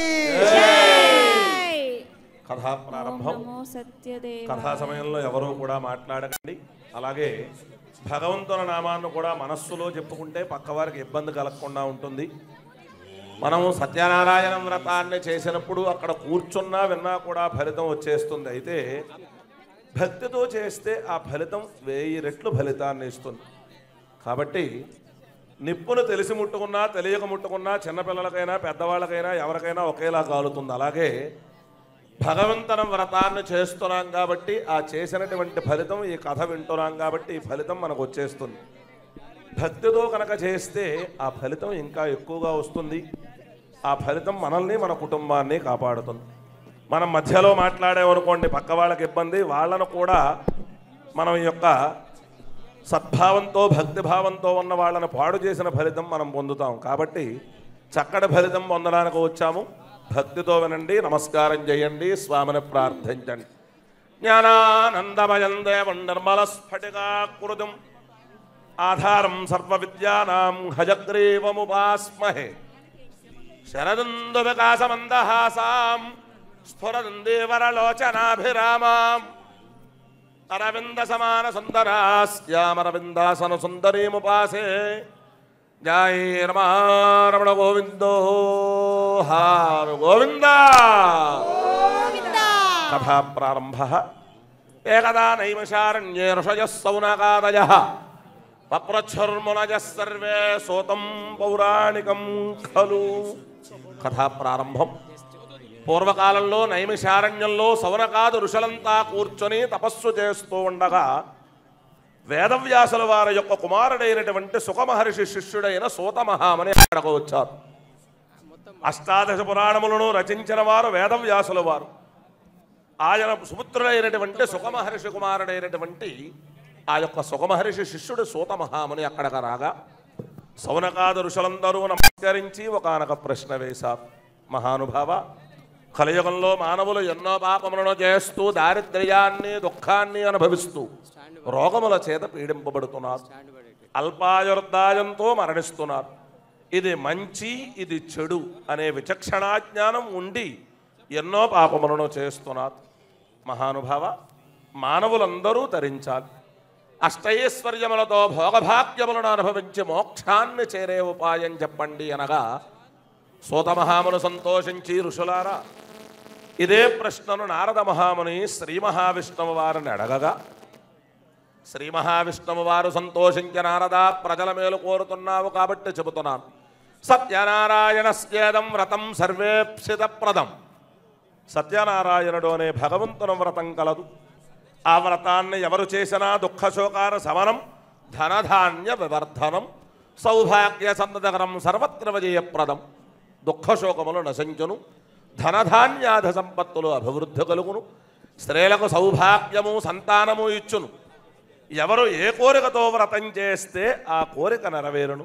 E: కథా ప్రారంభం
B: నమో సత్యదేవ
E: కథా సమయంలో ఎవరూ కూడా మాట్లాడకండి అలాగే భగవంతుని నామాన్ని కూడా మనస్సులో చెప్పుకుంటే పక్కవారికి ఇబ్బంది కలగకుండా ఉంటుంది మనము సత్యనారాయణ వ్రతాన్ని చేసినప్పుడు అక్కడ కూర్చున్నా విన్నా కూడా ఫలితం వచ్చేస్తుంది అయితే భక్తితో చేస్తే ఆ ఫలితం వెయ్యి రెట్లు ఫలితాన్ని ఇస్తుంది కాబట్టి నిప్పును తెలిసి ముట్టుకున్నా తెలియక ముట్టుకున్నా చిన్నపిల్లలకైనా పెద్దవాళ్ళకైనా ఎవరికైనా ఒకేలా కాలుతుంది అలాగే భగవంతన వ్రతాన్ని చేస్తున్నాం కాబట్టి ఆ చేసినటువంటి ఫలితం ఈ కథ వింటున్నాం కాబట్టి ఈ ఫలితం మనకు వచ్చేస్తుంది భక్తితో కనుక చేస్తే ఆ ఫలితం ఇంకా ఎక్కువగా వస్తుంది ఆ ఫలితం మనల్ని మన కుటుంబాన్ని కాపాడుతుంది మనం మధ్యలో మాట్లాడేమనుకోండి పక్క వాళ్ళకి ఇబ్బంది వాళ్ళను కూడా మనం ఈ యొక్క సద్భావంతో భక్తిభావంతో ఉన్న వాళ్ళని పాడు చేసిన ఫలితం మనం పొందుతాం కాబట్టి చక్కటి ఫలితం పొందడానికి వచ్చాము భక్తితో వినండి నమస్కారం చేయండి స్వామిని ప్రార్థించండి జ్ఞానానందమయం దేవం నిర్మల స్ఫటికాకృతం ఆధారం సర్వ విద్యానాం హజగ్రీవముపాస్మహే శరదుందు వికాసమందహాసాం స్ఫురదుందేవరలోచనాభిరామాం అరవింద సమాన సుందరాస్యామరవిందాసన సుందరీముపాసే జయ రమారమణ గోవిందో హారు గోవింద కథా ప్రారంభ ఏకదా నైమశారణ్యే ఋషయ సౌనకాదయ పప్రచ్ఛుర్మునజ సర్వే సోతం పౌరాణికం ఖలు కథా ప్రారంభం పూర్వకాలంలో నైమిషారణ్యంలో సౌనకాదు ఋషులంతా కూర్చొని తపస్సు చేస్తూ ఉండగా వేదవ్యాసుల వారి యొక్క కుమారుడైనటువంటి సుఖమహర్షి శిష్యుడైన సూతమహామని అక్కడకు వచ్చారు అష్టాదశ పురాణములను రచించిన వారు వేదవ్యాసుల వారు ఆయన సుపుత్రుడైనటువంటి సుఖమహర్షి కుమారుడైనటువంటి ఆ యొక్క సుఖమహర్షి శిష్యుడు సూతమహాముని అక్కడకు రాగా సౌనకాద ఋషులందరూ నమస్కరించి ఒకనొక ప్రశ్న వేశారు మహానుభావ కలియుగంలో మానవులు ఎన్నో పాపములను చేస్తూ దారిద్ర్యాన్ని దుఃఖాన్ని అనుభవిస్తూ రోగముల చేత పీడింపబడుతున్నారు అల్పాయుర్దాయంతో మరణిస్తున్నారు ఇది మంచి ఇది చెడు అనే విచక్షణా జ్ఞానం ఉండి ఎన్నో పాపములను చేస్తున్నారు మహానుభావ మానవులందరూ తరించాలి అష్టైశ్వర్యములతో భోగభాగ్యములను అనుభవించి మోక్షాన్ని చేరే ఉపాయం చెప్పండి అనగా సూతమహామును సంతోషించి ఋషులారా ఇదే ప్రశ్నను నారద మహాముని శ్రీ మహావిష్ణువు వారిని అడగగా శ్రీ మహావిష్ణువు వారు సంతోషించిన నారద ప్రజల మేలు కోరుతున్నావు కాబట్టి చెబుతున్నాను సత్యనారాయణస్యేదం వ్రతం సర్వేప్సితప్రదం సత్యనారాయణుడు అనే భగవంతుని వ్రతం కలదు ఆ వ్రతాన్ని ఎవరు చేసినా దుఃఖశోకార శమనం ధనధాన్య వివర్ధనం సౌభాగ్య సందకరం సర్వత్ర విజయప్రదం దుఃఖశోకములు నశించును ధనధాన్యాధ సంపత్తులు అభివృద్ధి కలుగును స్త్రీలకు సౌభాగ్యము సంతానము ఇచ్చును ఎవరు ఏ కోరికతో వ్రతం చేస్తే ఆ కోరిక నెరవేరును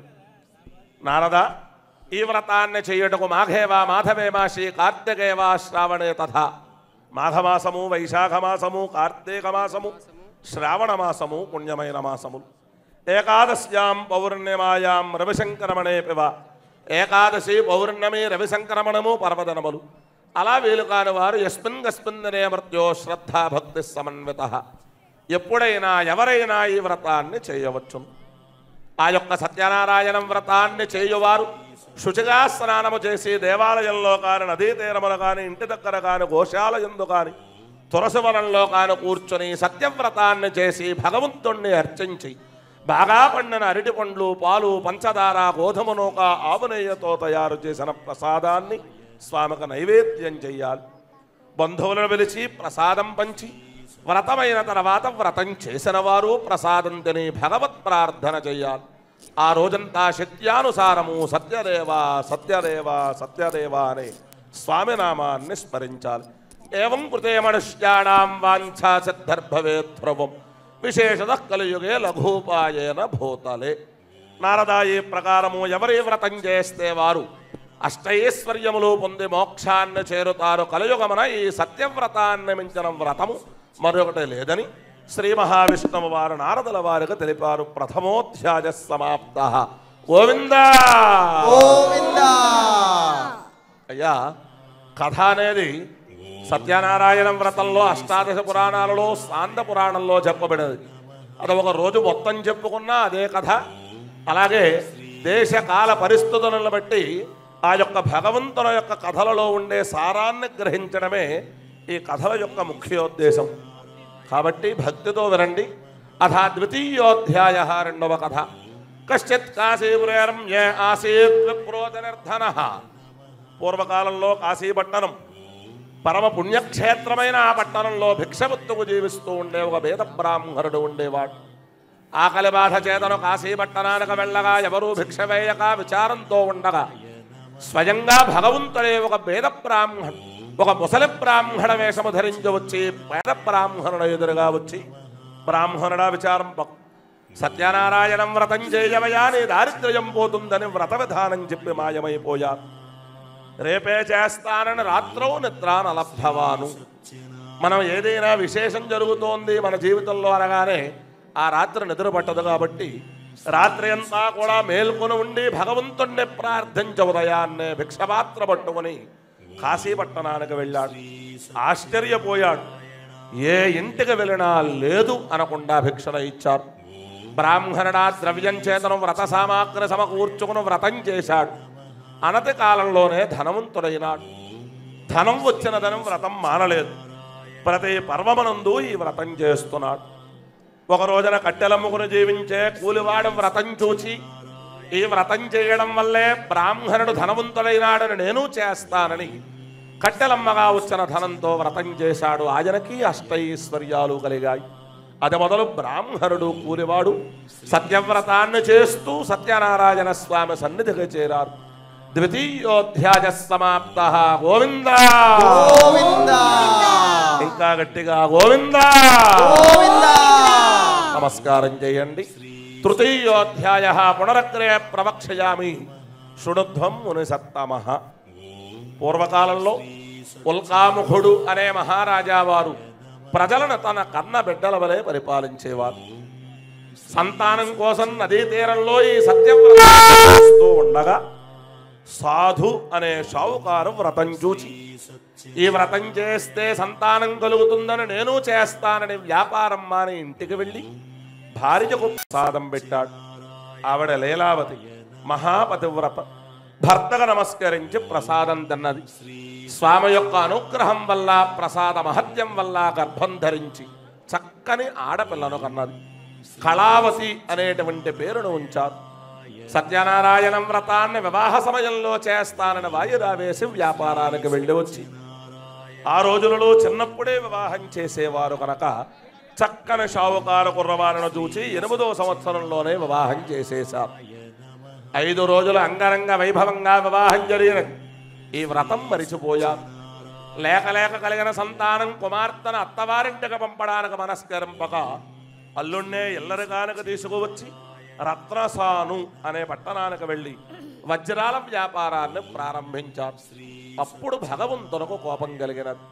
E: నారద ఈ వ్రతాన్ని చేయుటకు మాఘేవా మాధవేమాసి కార్తికేవా శ్రావణే తథా మాఘమాసము వైశాఖ మాసము కార్తీక మాసము శ్రావణ మాసము పుణ్యమైన మాసములు ఏకాదశ్యాం పౌర్ణిమాయాం రవిశంకరమణే పివ ఏకాదశి పౌర్ణమి రవిశంకరమణము పర్వదనములు అలా వీలు కాని వారు యస్మిన్ గస్మిన్ననే మృత్యో శ్రద్ధా భక్తి సమన్విత ఎప్పుడైనా ఎవరైనా ఈ వ్రతాన్ని చేయవచ్చును ఆ యొక్క సత్యనారాయణ వ్రతాన్ని చేయువారు శుచిగా స్నానము చేసి దేవాలయంలో కాని నదీ తీరములు కాని ఇంటి దగ్గర కాని గోశాలయందు కాని తులసివనంలో కాని కూర్చొని సత్యవ్రతాన్ని చేసి భగవంతుణ్ణి అర్చించి బాగా పండిన అరటి పండ్లు పాలు పంచదార గోధుమ నూక ఆవు నెయ్యితో తయారు చేసిన ప్రసాదాన్ని స్వామికి నైవేద్యం చెయ్యాలి బంధువులను పిలిచి ప్రసాదం పంచి వ్రతమైన తర్వాత వ్రతం చేసిన వారు ప్రసాదం తిని భగవత్ ప్రార్థన చేయాలి ఆ రోజంతా శక్త్యానుసారము సత్యదేవ సత్యదేవ సత్యదేవ అనే స్వామి నామాన్ని స్మరించాలి ఏం కృతే మనుష్యాణం వాంఛా సిద్ధిర్భవే ధ్రువం విశేషత కలియుగే లఘూపాయేన భూతలే నారద ఈ ప్రకారము ఎవరి వ్రతం చేస్తే వారు అష్టైశ్వర్యములు పొంది మోక్షాన్ని చేరుతారు కలియుగమున ఈ సత్యవ్రతాన్ని మించిన వ్రతము మరొకటి లేదని శ్రీ మహావిష్ణువు వారు నారదుల వారికి తెలిపారు ప్రథమోధ్యాయ సమాప్త గోవింద
C: గోవిందా
E: అయ్యా కథ అనేది సత్యనారాయణ వ్రతంలో అష్టాదశ పురాణాలలో సాంద పురాణంలో చెప్పబడినది అది ఒక రోజు మొత్తం చెప్పుకున్నా అదే కథ అలాగే దేశ కాల పరిస్థితులను బట్టి ఆ యొక్క భగవంతుల యొక్క కథలలో ఉండే సారాన్ని గ్రహించడమే ఈ కథల యొక్క ముఖ్యోద్దేశం కాబట్టి భక్తితో వినండి అథ ద్వితీయోధ్యాయ రెండవ కథ కశ్చిత్ కాశీపురేరం ఏ ఆసీత్ విప్రోజనిర్ధన పూర్వకాలంలో కాశీపట్టణం పరమ పుణ్యక్షేత్రమైన ఆ పట్టణంలో భిక్షపుత్తుకు జీవిస్తూ ఉండే ఒక వేద బ్రాహ్మణుడు ఉండేవాడు ఆకలి బాధ చేతను కాశీపట్టణానికి వెళ్ళగా ఎవరూ భిక్ష వేయక విచారంతో ఉండగా స్వయంగా భగవంతుడే ఒక వేద బ్రాహ్మణుడు ఒక ముసలి బ్రాహ్మణ వేషము ధరించి వచ్చి పేద బ్రాహ్మణుడు ఎదురుగా వచ్చి బ్రాహ్మణుడా విచారం పక్కు సత్యనారాయణం వ్రతం చేయవయా నీ దారిద్ర్యం పోతుందని వ్రత విధానం చెప్పి మాయమైపోయారు రేపే చేస్తానని రాత్రో నిద్రాన్ అలబ్ధవాను మనం ఏదైనా విశేషం జరుగుతోంది మన జీవితంలో అనగానే ఆ రాత్రి నిద్ర పట్టదు కాబట్టి రాత్రి అంతా కూడా మేల్కొని ఉండి భగవంతుణ్ణి ప్రార్థించ ఉదయాన్నే భిక్షపాత్ర పట్టుకొని కాశీపట్టణానికి వెళ్ళాడు ఆశ్చర్యపోయాడు ఏ ఇంటికి వెళ్ళినా లేదు అనకుండా భిక్షణ ఇచ్చారు బ్రాహ్మణుడా ద్రవ్యం చేతను వ్రత సామాగ్రి సమకూర్చుకుని వ్రతం చేశాడు అనతి కాలంలోనే ధనవంతుడైనాడు ధనం వచ్చిన ధనం వ్రతం మానలేదు ప్రతి పర్వమనందు ఈ వ్రతం చేస్తున్నాడు ఒక రోజున కట్టెలమ్ముకుని జీవించే కూలివాడు వ్రతం చూచి ఈ వ్రతం చేయడం వల్లే బ్రాహ్మణుడు ధనవంతుడైనాడని నేను చేస్తానని కట్టెలమ్మగా వచ్చిన ధనంతో వ్రతం చేశాడు ఆయనకి అష్టైశ్వర్యాలు కలిగాయి అది మొదలు బ్రాహ్మణుడు కూలివాడు సత్యవ్రతాన్ని చేస్తూ సత్యనారాయణ స్వామి సన్నిధికి చేరారు ద్వితీయోధ్యాయ సమాప్త గోవింద
C: గోవిందా
E: ఇంకా గట్టిగా గోవింద
C: గోవిందా
E: నమస్కారం చేయండి తృతీయోధ్యాయ పునరగ్రే ప్రవక్షయామి శృణుధ్వం ముని సత్తమ పూర్వకాలంలో ఉల్కాముఖుడు అనే మహారాజా వారు ప్రజలను తన కన్న బిడ్డల వలె పరిపాలించేవారు సంతానం కోసం నదీ తీరంలో ఈ సత్యవ్రతం చేస్తూ ఉండగా సాధు అనే షావుకారు వ్రతం చూచి ఈ వ్రతం చేస్తే సంతానం కలుగుతుందని నేను చేస్తానని వ్యాపారం మాని ఇంటికి వెళ్ళి భార్యకు ప్రసాదం పెట్టాడు ఆవిడ లీలావతి మహాపతివ్రత భర్తగా నమస్కరించి ప్రసాదం తిన్నది స్వామి యొక్క అనుగ్రహం వల్ల ప్రసాద మహత్యం వల్ల గర్భం ధరించి చక్కని ఆడపిల్లను కన్నది కళావతి అనేటువంటి పేరును ఉంచారు సత్యనారాయణం వ్రతాన్ని వివాహ సమయంలో చేస్తానని వాయిదా వేసి వ్యాపారానికి వెళ్ళి వచ్చి ఆ రోజులలో చిన్నప్పుడే వివాహం చేసేవారు కనుక చక్కని షావుకారు కుర్రవారిని చూచి ఎనిమిదో సంవత్సరంలోనే వివాహం చేసేశారు ఐదు రోజులు అంగరంగ వైభవంగా వివాహం జరిగినది ఈ వ్రతం మరిచిపోయారు లేక లేక కలిగిన సంతానం కుమార్తెను అత్తవారింటికి పంపడానికి మనస్కరింపక అల్లుణ్ణే ఇల్లరిగానికి తీసుకువచ్చి రత్నసాను అనే పట్టణానికి వెళ్ళి వజ్రాల వ్యాపారాన్ని ప్రారంభించారు అప్పుడు భగవంతునకు కోపం కలిగినది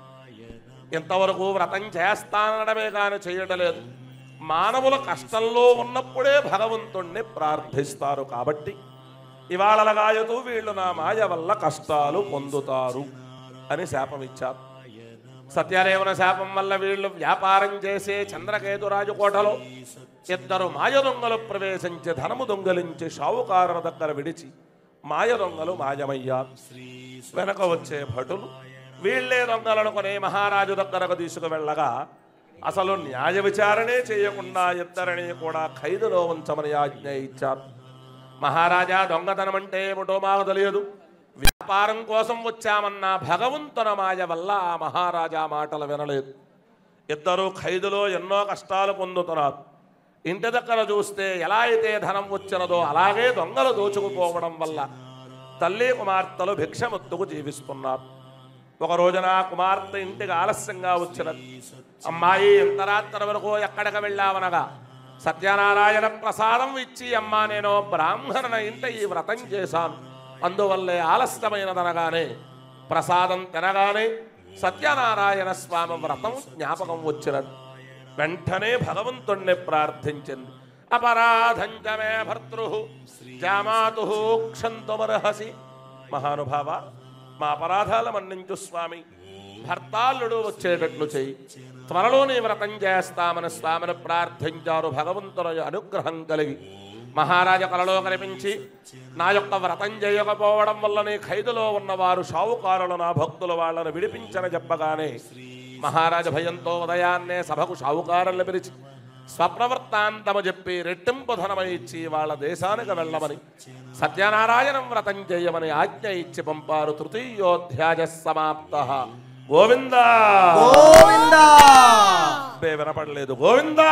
E: ఇంతవరకు వ్రతం చేస్తానడమే కానీ చేయడలేదు మానవుల కష్టంలో ఉన్నప్పుడే భగవంతుణ్ణి ప్రార్థిస్తారు కాబట్టి ఇవాళలగాయతూ వీళ్ళు నా మాయ వల్ల కష్టాలు పొందుతారు అని శాపం ఇచ్చారు సత్యదేవుని శాపం వల్ల వీళ్ళు వ్యాపారం చేసే చంద్రకేతురాజు కోటలో ఇద్దరు మాయ దొంగలు ప్రవేశించి ధనము దొంగలించి షావుకారుల దగ్గర విడిచి మాయ దొంగలు మాయమయ్యారు వెనక వచ్చే భటులు వీళ్ళే దొంగలనుకునే మహారాజు దగ్గరకు తీసుకువెళ్ళగా అసలు న్యాయ విచారణే చేయకుండా ఇద్దరిని కూడా ఖైదులో ఉంచమని ఆజ్ఞ ఇచ్చారు మహారాజా దొంగతనం అంటే ఏమిటో మాకు తెలియదు వ్యాపారం కోసం వచ్చామన్న భగవంతున మాయ వల్ల ఆ మహారాజా మాటలు వినలేదు ఇద్దరు ఖైదులో ఎన్నో కష్టాలు పొందుతున్నారు ఇంటి దగ్గర చూస్తే ఎలా అయితే ధనం వచ్చినదో అలాగే దొంగలు దోచుకుపోవడం వల్ల తల్లి కుమార్తెలు భిక్షముత్తుకు జీవిస్తున్నారు ఒక రోజున కుమార్తె ఇంటికి ఆలస్యంగా వచ్చినది అమ్మాయి ఇంత రాత్రి వరకు ఎక్కడికి వెళ్ళావనగా సత్యనారాయణ ప్రసాదం ఇచ్చి అమ్మా నేను బ్రాహ్మణ ఇంట ఈ వ్రతం చేశాను అందువల్లే ఆలస్యమైనదనగానే ప్రసాదం తినగానే సత్యనారాయణ స్వామి వ్రతం జ్ఞాపకం వచ్చినది వెంటనే భగవంతుణ్ణి ప్రార్థించింది అపరాధం చ మే భర్తృ జామాతు క్షంతుమర్హసి మహానుభావ మా అపరాధాల మన్నించు స్వామి భర్తాళుడు వచ్చేటట్లు చెయ్యి త్వరలో నీ వ్రతం చేస్తామని స్వామిని ప్రార్థించారు భగవంతుని అనుగ్రహం కలిగి మహారాజ కలలో కనిపించి నా యొక్క వ్రతం చేయకపోవడం వల్ల నీ ఖైదులో ఉన్నవారు షావుకారులు నా భక్తులు వాళ్ళను విడిపించని చెప్పగానే మహారాజ భయంతో ఉదయాన్నే సభకు షావుకారులను పిలిచి స్వప్నవృత్తాంతము చెప్పి రెట్టింపు ధనమై ఇచ్చి వాళ్ళ దేశానికి వెళ్ళమని సత్యనారాయణం వ్రతం చేయమని ఆజ్ఞ ఇచ్చి పంపారు తృతీయోధ్యాయ సమాప్త గోవింద
C: గోవిందా
E: అబ్బే వినపడలేదు గోవింద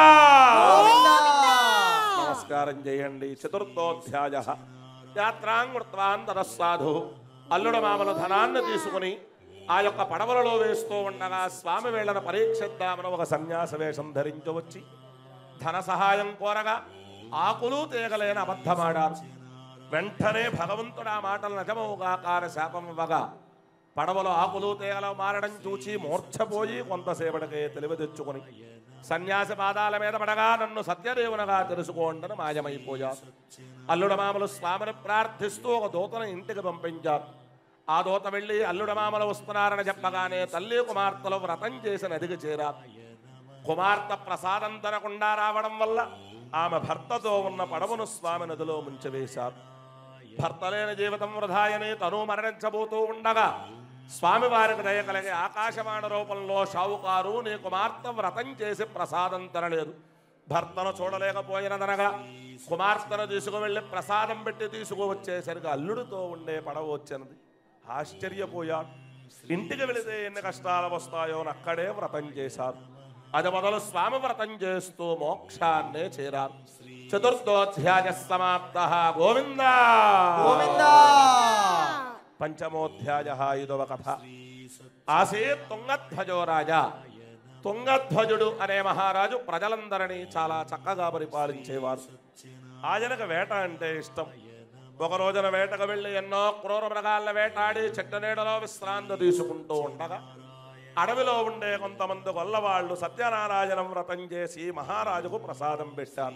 E: నమస్కారం చేయండి చతుర్థోధ్యాయ యాత్రాంగృత్వాన్ తదస్సాధు అల్లుడు మామల ధనాన్ని తీసుకుని ఆ యొక్క పడవలలో వేస్తూ ఉండగా స్వామి వీళ్ళను పరీక్షిద్దామని ఒక సన్యాస వేషం ధరించవచ్చి ధన సహాయం కోరగా ఆకులు తీగలేని అబద్ధమాడారు వెంటనే భగవంతుడు ఆ మాటలు నిజమవుగా కార శాపం ఇవ్వగా పడవలో ఆకులు తీగలు మారడం చూచి మూర్ఛపోయి కొంతసేపటికే తెలివి తెచ్చుకొని సన్యాసి పాదాల మీద పడగా నన్ను సత్యదేవునగా తెలుసుకోండని మాయమైపోయారు అల్లుడ మామలు స్వామిని ప్రార్థిస్తూ ఒక దూతను ఇంటికి పంపించారు ఆ దూత వెళ్ళి అల్లుడ మామలు వస్తున్నారని చెప్పగానే తల్లి కుమార్తెలు వ్రతం చేసి నదికి చేరారు కుమార్తె ప్రసాదం తినకుండా రావడం వల్ల ఆమె భర్తతో ఉన్న పడవను స్వామి నదిలో ముంచివేశారు భర్త లేని జీవితం వృధాయని తను మరణించబోతూ ఉండగా స్వామివారికి దయ కలిగి ఆకాశవాణ రూపంలో షావుకారు నీ కుమార్తె వ్రతం చేసి ప్రసాదం తినలేదు భర్తను చూడలేకపోయినదనగా కుమార్తెను తీసుకువెళ్ళి ప్రసాదం పెట్టి తీసుకువచ్చేసరికి అల్లుడితో ఉండే పడవ వచ్చినది ఆశ్చర్యపోయాడు ఇంటికి వెళితే ఎన్ని కష్టాలు వస్తాయో అని అక్కడే వ్రతం చేశారు అది మొదలు స్వామి వ్రతం చేస్తూ మోక్షాన్నే చేరారు చతుర్థోధ్యాయ సమాప్త గోవింద
C: గోవిందా
E: పంచమోధ్యాయ ఐదవ కథ ఆసే తుంగధ్వజో రాజా తుంగధ్వజుడు అనే మహారాజు ప్రజలందరినీ చాలా చక్కగా పరిపాలించేవారు ఆయనకు వేట అంటే ఇష్టం ఒక రోజున వేటకు వెళ్ళి ఎన్నో క్రూర మృగాలను వేటాడి చెట్టు నీడలో విశ్రాంతి తీసుకుంటూ ఉండగా అడవిలో ఉండే కొంతమంది గొల్లవాళ్ళు సత్యనారాయణ వ్రతం చేసి మహారాజుకు ప్రసాదం పెట్టారు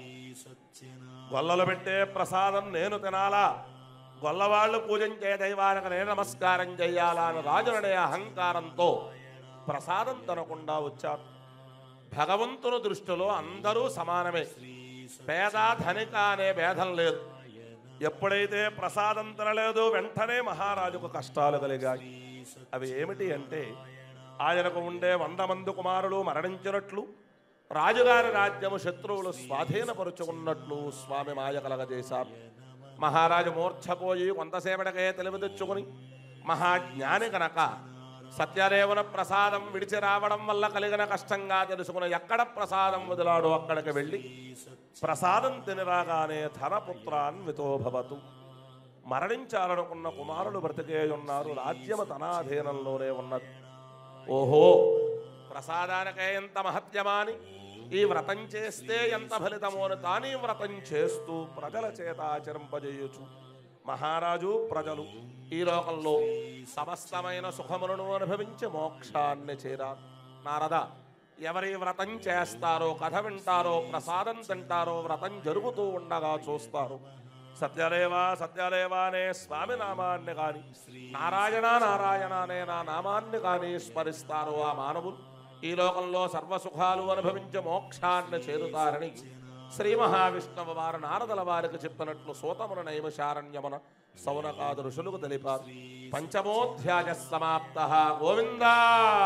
E: గొల్లలు పెట్టే ప్రసాదం నేను తినాలా గొల్లవాళ్ళు పూజించే దైవానికి నేను నమస్కారం చెయ్యాలా అని రాజుననే అహంకారంతో ప్రసాదం తినకుండా వచ్చారు భగవంతుని దృష్టిలో అందరూ సమానమే పేద ధనిక అనే భేదం లేదు ఎప్పుడైతే ప్రసాదం తినలేదో వెంటనే మహారాజుకు కష్టాలు కలిగాయి అవి ఏమిటి అంటే ఆయనకు ఉండే వంద మంది కుమారులు మరణించినట్లు రాజుగారి రాజ్యము శత్రువులు స్వాధీనపరుచుకున్నట్లు స్వామి మాయ కలగజేశారు మహారాజు మూర్ఛపోయి కొంతసేపటికే తెలివి తెచ్చుకుని మహాజ్ఞాని కనుక సత్యదేవున ప్రసాదం విడిచి రావడం వల్ల కలిగిన కష్టంగా తెలుసుకుని ఎక్కడ ప్రసాదం వదిలాడో అక్కడికి వెళ్ళి ప్రసాదం తినిరాగానే ధనపుత్రాన్వితో భవతు మరణించాలనుకున్న కుమారులు బ్రతికే ఉన్నారు రాజ్యము తనాధీనంలోనే ఉన్నది ఓహో ప్రసాదానికే ఎంత మహత్యమాని ఈ వ్రతం చేస్తే ఎంత ఫలితమో అని తానీ వ్రతం చేస్తూ ప్రజల చేత ఆచరింపజేయచ్చు మహారాజు ప్రజలు ఈ లోకంలో సమస్తమైన సుఖములను అనుభవించి మోక్షాన్ని చేరారు నారద ఎవరి వ్రతం చేస్తారో కథ వింటారో ప్రసాదం తింటారో వ్రతం జరుగుతూ ఉండగా చూస్తారు సత్యదేవ సత్యదేవ అనే స్వామి నామాన్ని కాని నారాయణ నారాయణ అనే నా నామాన్ని కాని స్మరిస్తారు ఆ మానవులు ఈ లోకంలో సర్వసుఖాలు అనుభవించి మోక్షాన్ని చేరుతారని శ్రీ మహావిష్ణువు వారు నారదల వారికి చెప్పినట్లు సూతమున నైమశారణ్యమున సౌనకాదు ఋషులకు తెలిపారు పంచమోధ్యాయ సమాప్త గోవిందా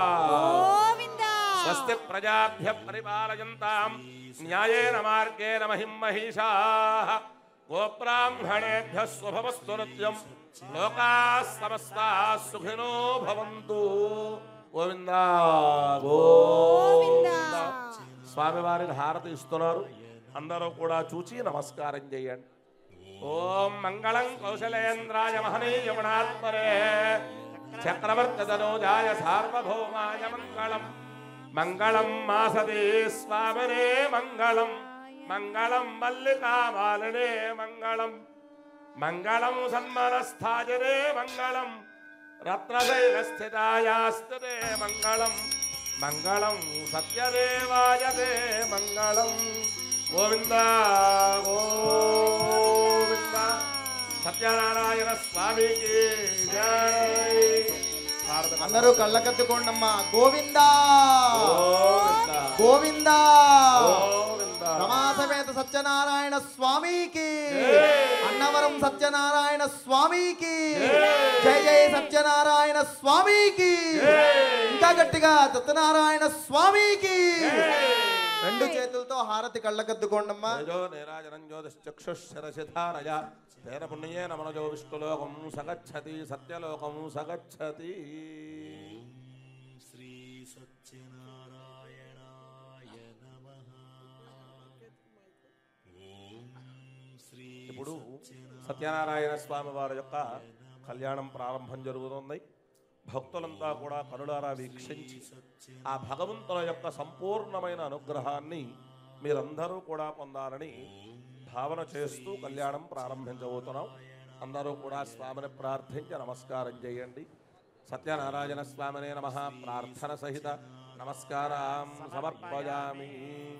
B: గోవిందా
E: స్వస్తి ప్రజాభ్య పరిపాలయంతాం న్యాయేన మార్గేణ మహిం మహిషాః గోబ్రాహ్మణేభ్య శుభమస్తు నిత్యం లోకా సమస్తా సుఖినో భవంతు గోవిందా గోవిందా స్వామివారికి హారతి ఇస్తున్నారు అందరూ కూడా చూచి నమస్కారం చేయండి ఓం మంగళం కౌశలేంద్రాయ మహనీయమణాత్మరే చక్రవర్తి తనూజాయ సార్వభౌమాయ మంగళం మంగళం మాసదే స్వామినే మంగళం మంగళం మల్లికామాలినే మంగళం మంగళం సన్మనస్థాజనే మంగళం రత్నశైలస్థితాయాస్తతే మంగళం మంగళం సత్యదేవాయ తే మంగళం గోవింద గోవింద సత్యనారాయణ స్వామికి జై భారత
C: అందరూ కళ్ళకత్తుకోండమ్మా గోవిందా
E: గోవింద
C: గోవిందా
E: గోవింద
C: రమాసమేత సత్యనారాయణ స్వామికి అన్నవరం సత్యనారాయణ స్వామికి జై జై సత్యనారాయణ స్వామికి ఇంకా గట్టిగా సత్యనారాయణ స్వామికి రెండు చేతులతో హారతి కళ్ళకద్దుకోండమ్మా
E: తేజో నీరాజనం జ్యోతిశ్చక్షుశిరసిధారయ తేన పుణ్యేన మనజో విష్ణులోకం సగచ్చతి సత్యలోకం సగచ్చతి ఇప్పుడు సత్యనారాయణ స్వామి వారి యొక్క కళ్యాణం ప్రారంభం జరుగుతుంది భక్తులంతా కూడా కనులారా వీక్షించి ఆ భగవంతుల యొక్క సంపూర్ణమైన అనుగ్రహాన్ని మీరందరూ కూడా పొందాలని భావన చేస్తూ కళ్యాణం ప్రారంభించబోతున్నాం అందరూ కూడా స్వామిని ప్రార్థించి నమస్కారం చేయండి సత్యనారాయణ స్వామినే నమ ప్రార్థన సహిత నమస్కారం సమర్పయామి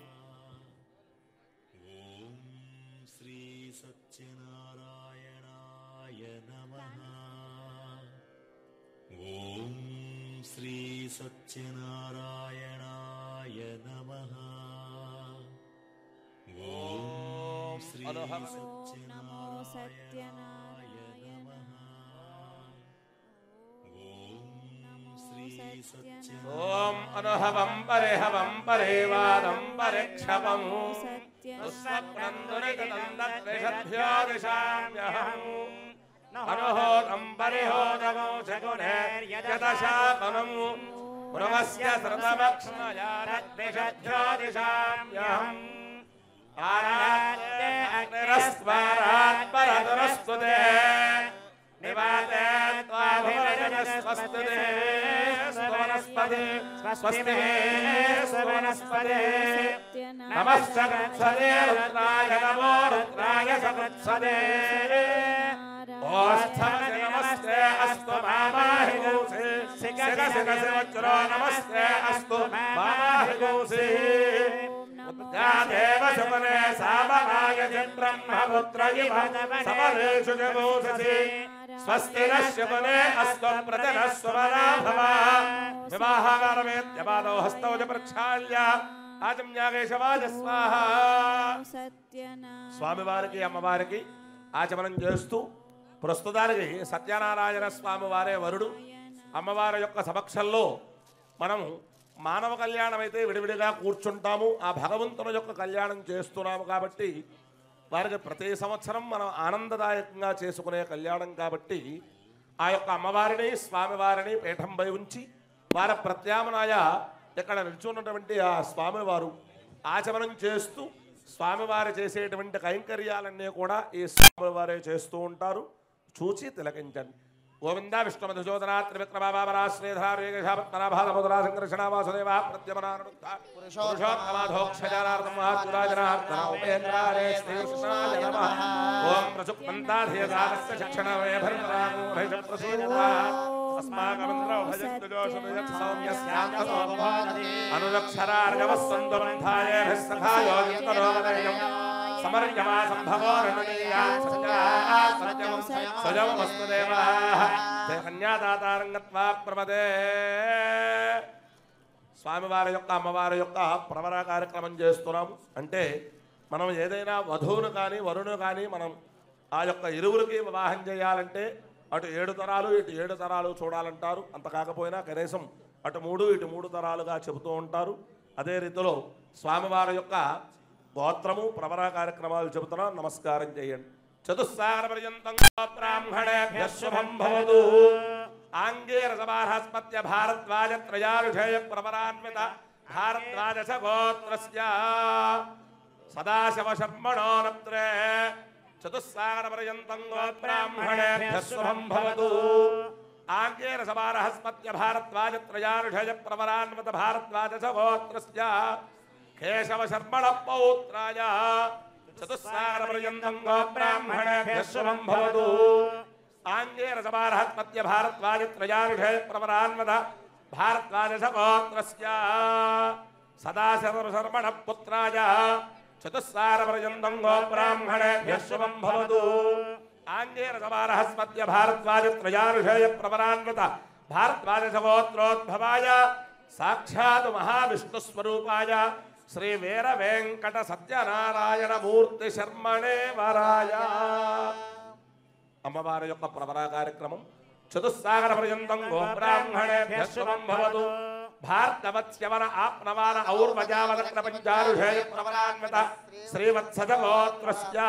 F: శ్రీ సత్యనారాయణాయ నమః
E: ఓం అనుహవ
B: నమో సత్యనారాయణ
E: ఓం అనుహవం పరిహవం పరివాదం పరిక్షపం
B: సత్య
E: దిశామ్యహం అనుహోదం పరిహోదగం శకునేర్యదశాపనం మృగస్య శృతమక్ష్మయారద్విషధ్యాదిశామ్యహం ఆరాధ్యే అగ్నిరస్వారాత్ పరదురస్తుతే నివాతే త్వాభిరజనస్వస్తుతే స్వనస్పతి స్వస్తి స్వనస్పతి నమః సగత్సదే రుద్రాయ నమో రుద్రాయ సగత్సదే ఓస్థమసి నమస్తే అస్తు మామాహి గోసే సిగ సిగ శివజ్రో నమస్తే అస్తు మామాహి గోసే యా దేవ శుభనే సామనాయ బ్రహ్మపుత్ర ఇవ సమరేషు జగోససి స్వస్తి నశ్యపనే అస్వ ప్రజన స్వమనా భవ వివాహాగారమేత్యపాదో హస్తౌజ ప్రక్షాళ్య ఆచమ్యాగేశవాజ స్వాహ
B: సత్యనా
E: స్వామివారికి అమ్మవారికి ఆచమనం చేస్తూ ప్రస్తుతానికి సత్యనారాయణ స్వామి వారే వరుడు అమ్మవారి యొక్క సమక్షంలో మనం మానవ కళ్యాణం అయితే విడివిడిగా కూర్చుంటాము ఆ భగవంతుని యొక్క కళ్యాణం చేస్తున్నాము కాబట్టి వారికి ప్రతి సంవత్సరం మనం ఆనందదాయకంగా చేసుకునే కళ్యాణం కాబట్టి ఆ యొక్క అమ్మవారిని స్వామివారిని పీఠంపై ఉంచి వారి ప్రత్యామ్నాయ ఇక్కడ నిల్చున్నటువంటి ఆ స్వామివారు ఆచమనం చేస్తూ స్వామివారు చేసేటువంటి కైంకర్యాలన్నీ కూడా ఈ స్వామివారే చేస్తూ ఉంటారు చూచి తిలకించండి గోవింద విష్ణుమధుజోదనా త్రివిక్రమావరా శ్రీధరారేషాపత్మనాభాలముద్రా సంకర్షణ వాసుదేవ ప్రత్యమనానుద్ధ పురుషోత్తమాధోక్షజనార్థం మహాత్మురాజనార్థన ఉపేంద్రారే శ్రీకృష్ణాయ నమః ఓం ప్రసుప్తంతాధియదానస్య శిక్షణమే భర్మరామో భైష ప్రసూయతా అస్మాకమంద్రో భజత్తు జోషుదయత్ సౌమ్యస్యాంతమోభానది అనురక్షరార్గవస్వందుబంధాయ భిస్సఖాయో యుక్తరోగదయం సమర్యమా సంభవో రణనీయా సత్యా సత్యం సజమస్తు దేవాః తే కన్యాదాతారంగత్వా ప్రమదే స్వామివారి యొక్క అమ్మవారి యొక్క ప్రవర కార్యక్రమం చేస్తున్నాము అంటే మనం ఏదైనా వధువును కానీ వరుణు కానీ మనం ఆ యొక్క ఇరువురికి వివాహం చేయాలంటే అటు ఏడు తరాలు ఇటు ఏడు తరాలు చూడాలంటారు అంత కాకపోయినా కనీసం అటు మూడు ఇటు మూడు తరాలుగా చెబుతూ ఉంటారు అదే రీతిలో స్వామివారి యొక్క గోత్రము ప్రవర కార్యక్రమాలు చెబుతున్నాం నమస్కారం చేయండి చతుస్సాగర పర్యంతం బ్రాహ్మణేభ్య శుభం భవతు ఆంగేరసమాహస్పత్య భారద్వాజ త్రయారుషేయ ప్రవరాన్విత భారద్వాజ గోత్రస్య సదాశివ శర్మణో నత్రే చతుస్సాగర పర్యంతం గోబ్రాహ్మణేభ్య శుభం భవతు ఆంగేరసమాహస్పత్య భారద్వాజ త్రయారుషేయ ప్రవరాన్విత భారద్వాజ గోత్రస్య కేశవ శర్మణ పౌత్రాయ చతుస్సాగర పర్యంతం గోబ్రాహ్మణేభ్య శుభం భవతు ఆంగేరసమారహత్మత్య భారద్వాజ త్రయారుషే ప్రవరాన్వద భారద్వాజ గోత్రస్య సదాశర్మణ పుత్రాయ చతుస్సార పర్యంతం గోబ్రాహ్మణేభ్య శుభం భవతు ఆంగేరసమారహస్మత్య భారద్వాజ త్రయారుషేయ ప్రవరాన్వత భారద్వాజ గోత్రోద్భవాయ సాక్షాత్ మహావిష్ణుస్వరూపాయ శ్రీ వీర వెంకట సత్యనారాయణ మూర్తి శర్మణే వరాయ అమ్మవారి యొక్క ప్రవర కార్యక్రమం చతుస్సాగర పర్యంతం గోబ్రాహ్మణేభ్య శుభం భవతు భార్గవత్స్యవర ఆప్నవాన ఔర్వజావదక్ర పంచారుషేయ ప్రవరాన్విత శ్రీవత్సజ గోత్రస్య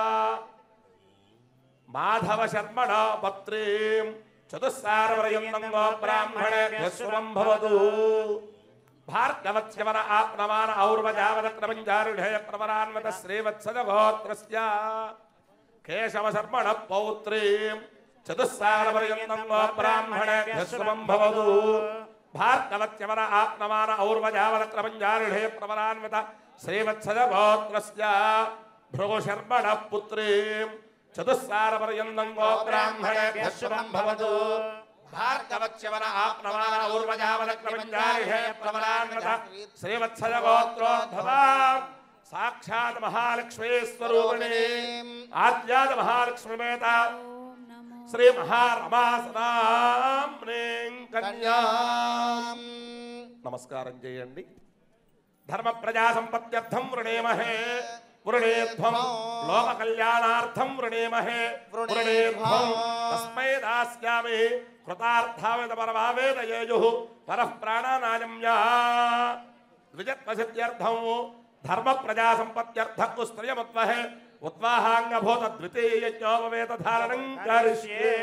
E: మాధవ శర్మణ పత్రీం చతుస్సాగర పర్యంతం గోబ్రాహ్మణేభ్య శుభం భవతు భార్గవత్స్యవర ఆప్నవాన ఔర్వజావదక్ర పంచారుషేయ ప్రవరాన్విత శ్రీవత్సజ గోత్రస్య కేశవ శర్మణ పౌత్రీం చతుస్సారపర్యంతం బ్రాహ్మణే శుభం భవతు భార్గవత్యవర ఆప్నమాన ఔర్వజావలక్రమంజారుఢే ప్రవరాన్విత శ్రీవత్సజ గోత్రస్య భృగుశర్మణ పుత్రీం చతుస్సారపర్యంతం బ్రాహ్మణే శుభం భవతు భార్గవత్యవర ఆప్నమాన ఔర్వజావలక్రమంజారుఢే ప్రవరాన్విత శ్రీవత్సజ గోత్రోద్భవా సాక్షాత్ మహాలక్ష్మీ స్వరూపిణి ఆద్యాద మహాలక్ష్మి మేత
B: ఓం నమో
E: శ్రీ మహారమాసనాం కన్యా నమస్కారం చేయండి ధర్మ ప్రజా సంపత్త్యర్థం వృణేమహే వృణేధ్వం లోక కళ్యాణార్థం వృణేమహే వృణేధ్వం తస్మై దాస్యామి కృతార్థావేద పరమావేదయేయు పరః ప్రాణానాయమ్యా ద్విజత్వసిద్ధ్యర్థం ధర్మ ప్రజా సంపత్త్యర్థకు స్త్రియమత్వహే ఉద్వాహాంగభూత ద్వితీయోపవేత ధారణం కరిష్యే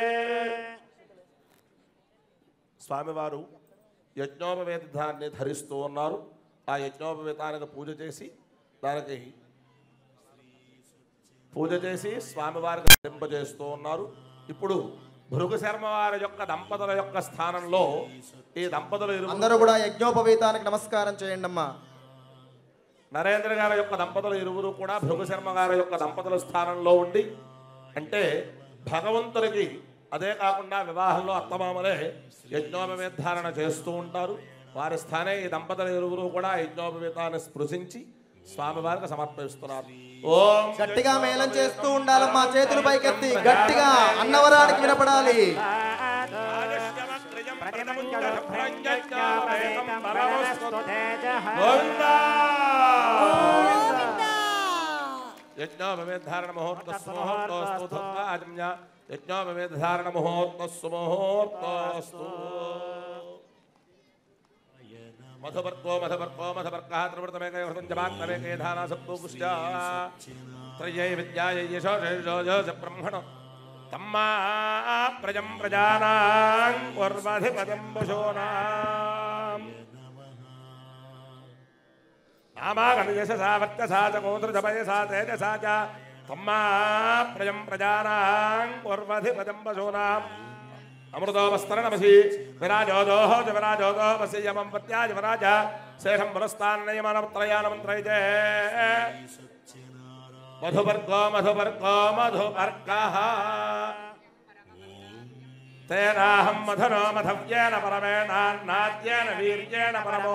E: స్వామివారు యజ్ఞోపవేతాన్ని ధరిస్తూ ఉన్నారు ఆ యజ్ఞోపవేతానికి పూజ చేసి దానికి పూజ చేసి స్వామివారికి ధరింపజేస్తూ ఉన్నారు ఇప్పుడు భృగు శర్మ వారి యొక్క దంపతుల యొక్క స్థానంలో ఈ దంపతులు ఇరువురు
C: అందరూ కూడా యజ్ఞోపవీతానికి నమస్కారం చేయండి అమ్మా
E: నరేంద్ర గారి యొక్క దంపతులు ఇరువురు కూడా భృగు శర్మ గారి యొక్క దంపతుల స్థానంలో ఉండి అంటే భగవంతునికి అదే కాకుండా వివాహంలో అత్తమామలే యజ్ఞోపవేద్ధారణ చేస్తూ ఉంటారు వారి స్థానే ఈ దంపతుల ఇరువురు కూడా యజ్ఞోపవేతాన్ని స్పృశించి స్వామివారికి సమర్పిస్తున్నారు ఓం
C: గట్టిగా మేళం చేస్తూ ఉండాలమ్మా చేతులు పైకెత్తి గట్టిగా అన్నవరానికి వినపడాలి
E: యజ్ఞోపవేద్ధారణ ముహూర్తస్సు ముహూర్తోస్తు ధర్మాజమ్య యజ్ఞోపవేద్ధారణ ముహూర్తస్సు ముహూర్తోస్తు మధువర్గో మధువర్గో మధువర్గः త్రివృతమేకై హృతం జమాత్మేకై ధానా సప్తోపుష్ట త్రయై విద్యాయై యశో యశో బ్రహ్మణ తమ్మా ప్రజం ప్రజానాం కుర్వధిపతిం పశూనాం నామాగణయశసా వర్చసా చ గోత్రజపయసా తేజసా చ తమ్మా ప్రజం ప్రజానాం కుర్వధిపతిం పశూనాం అమృతోపస్తరణమసి విరాజోదోహ చ విరాజోదోపసి యమం పత్యాజ విరాజ శేషం పురస్తాన్నయమనత్రయానమంత్రైతే మధువర్గో మధువర్గో మధువర్గः తేనాహం మధునో మధవ్యేన పరమేణాన్నాద్యేన వీర్యేణ పరమో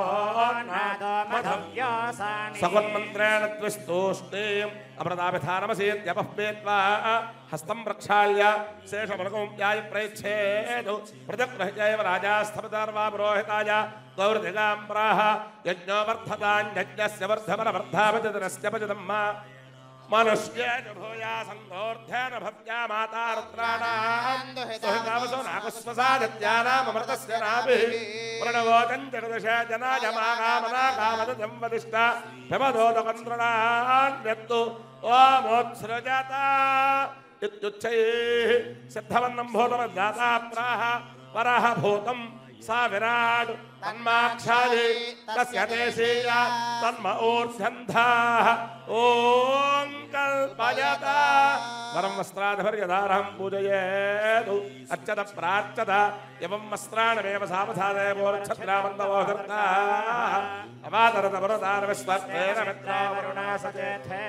E: సగన్మంత్రేణ త్విస్తూష్ణీం అమృతాభిధానమసీత్యపహ్వేత్వా హస్తం ప్రక్షాళ్య శేషమృగం ధ్యాయ ప్రేచ్ఛేదు ప్రజగ్రహ్యైవ రాజాస్థపతార్వా పురోహితాయ గౌరదిగాంబ్రాహ యజ్ఞో వర్ధతాన్యజ్ఞస్య వర్ధమన వర్ధాపచదనస్య పచదమ్మ మనుష్యేన భూయా సంగోర్ధేన భవ్యా మాతా రుద్రాణాం సుహితావసో నాగస్వసాదత్యానామృతస్య నాభిః ప్రణవోదం జగదశ జనాయ మాగామనా కామదం వదిష్ట పిబదోదకంద్రణాన్యత్తు ఓమోత్సృజత ఇత్యుచ్చైः సిద్ధవన్నం భూతమద్దాతా ప్రాహ వరః భూతం సా విరాట్ తన్మాక్షాది తస్య దేశీయ తన్మ ఊర్ధ్యంధాః ఓం కల్పయత వరం వస్త్రాధర్యదారహం పూజయేదు అర్చత ప్రార్చత ఎవం వస్త్రాణమేవ సావధానయోర్ఛద్రామందవోధర్తా అవాదరత వరదాన విశ్వత్వేన మిత్రావరుణా సచేథే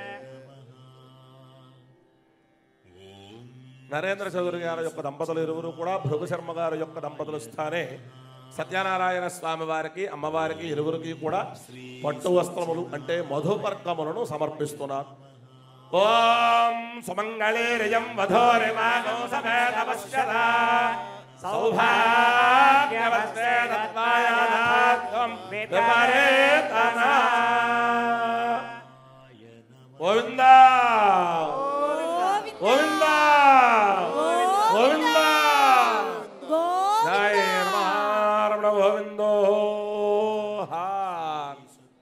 E: నరేంద్ర చౌదరి గారి యొక్క దంపతులు ఇరువురు కూడా భృగు శర్మ గారి యొక్క దంపతుల స్థానే సత్యనారాయణ స్వామి వారికి అమ్మవారికి ఇరువురికి కూడా పట్టు వస్త్రములు అంటే మధుపర్కములను సమర్పిస్తున్నారు ఓం సుమంగళే రిజం వధోరి మానో సమేత పశ్యత సౌభాగ్యవస్తే తత్వాయానాత్వం విపరేతనా గోవిందా గోవిందా గోవిందా జయ రమణ గోవిందో హాన్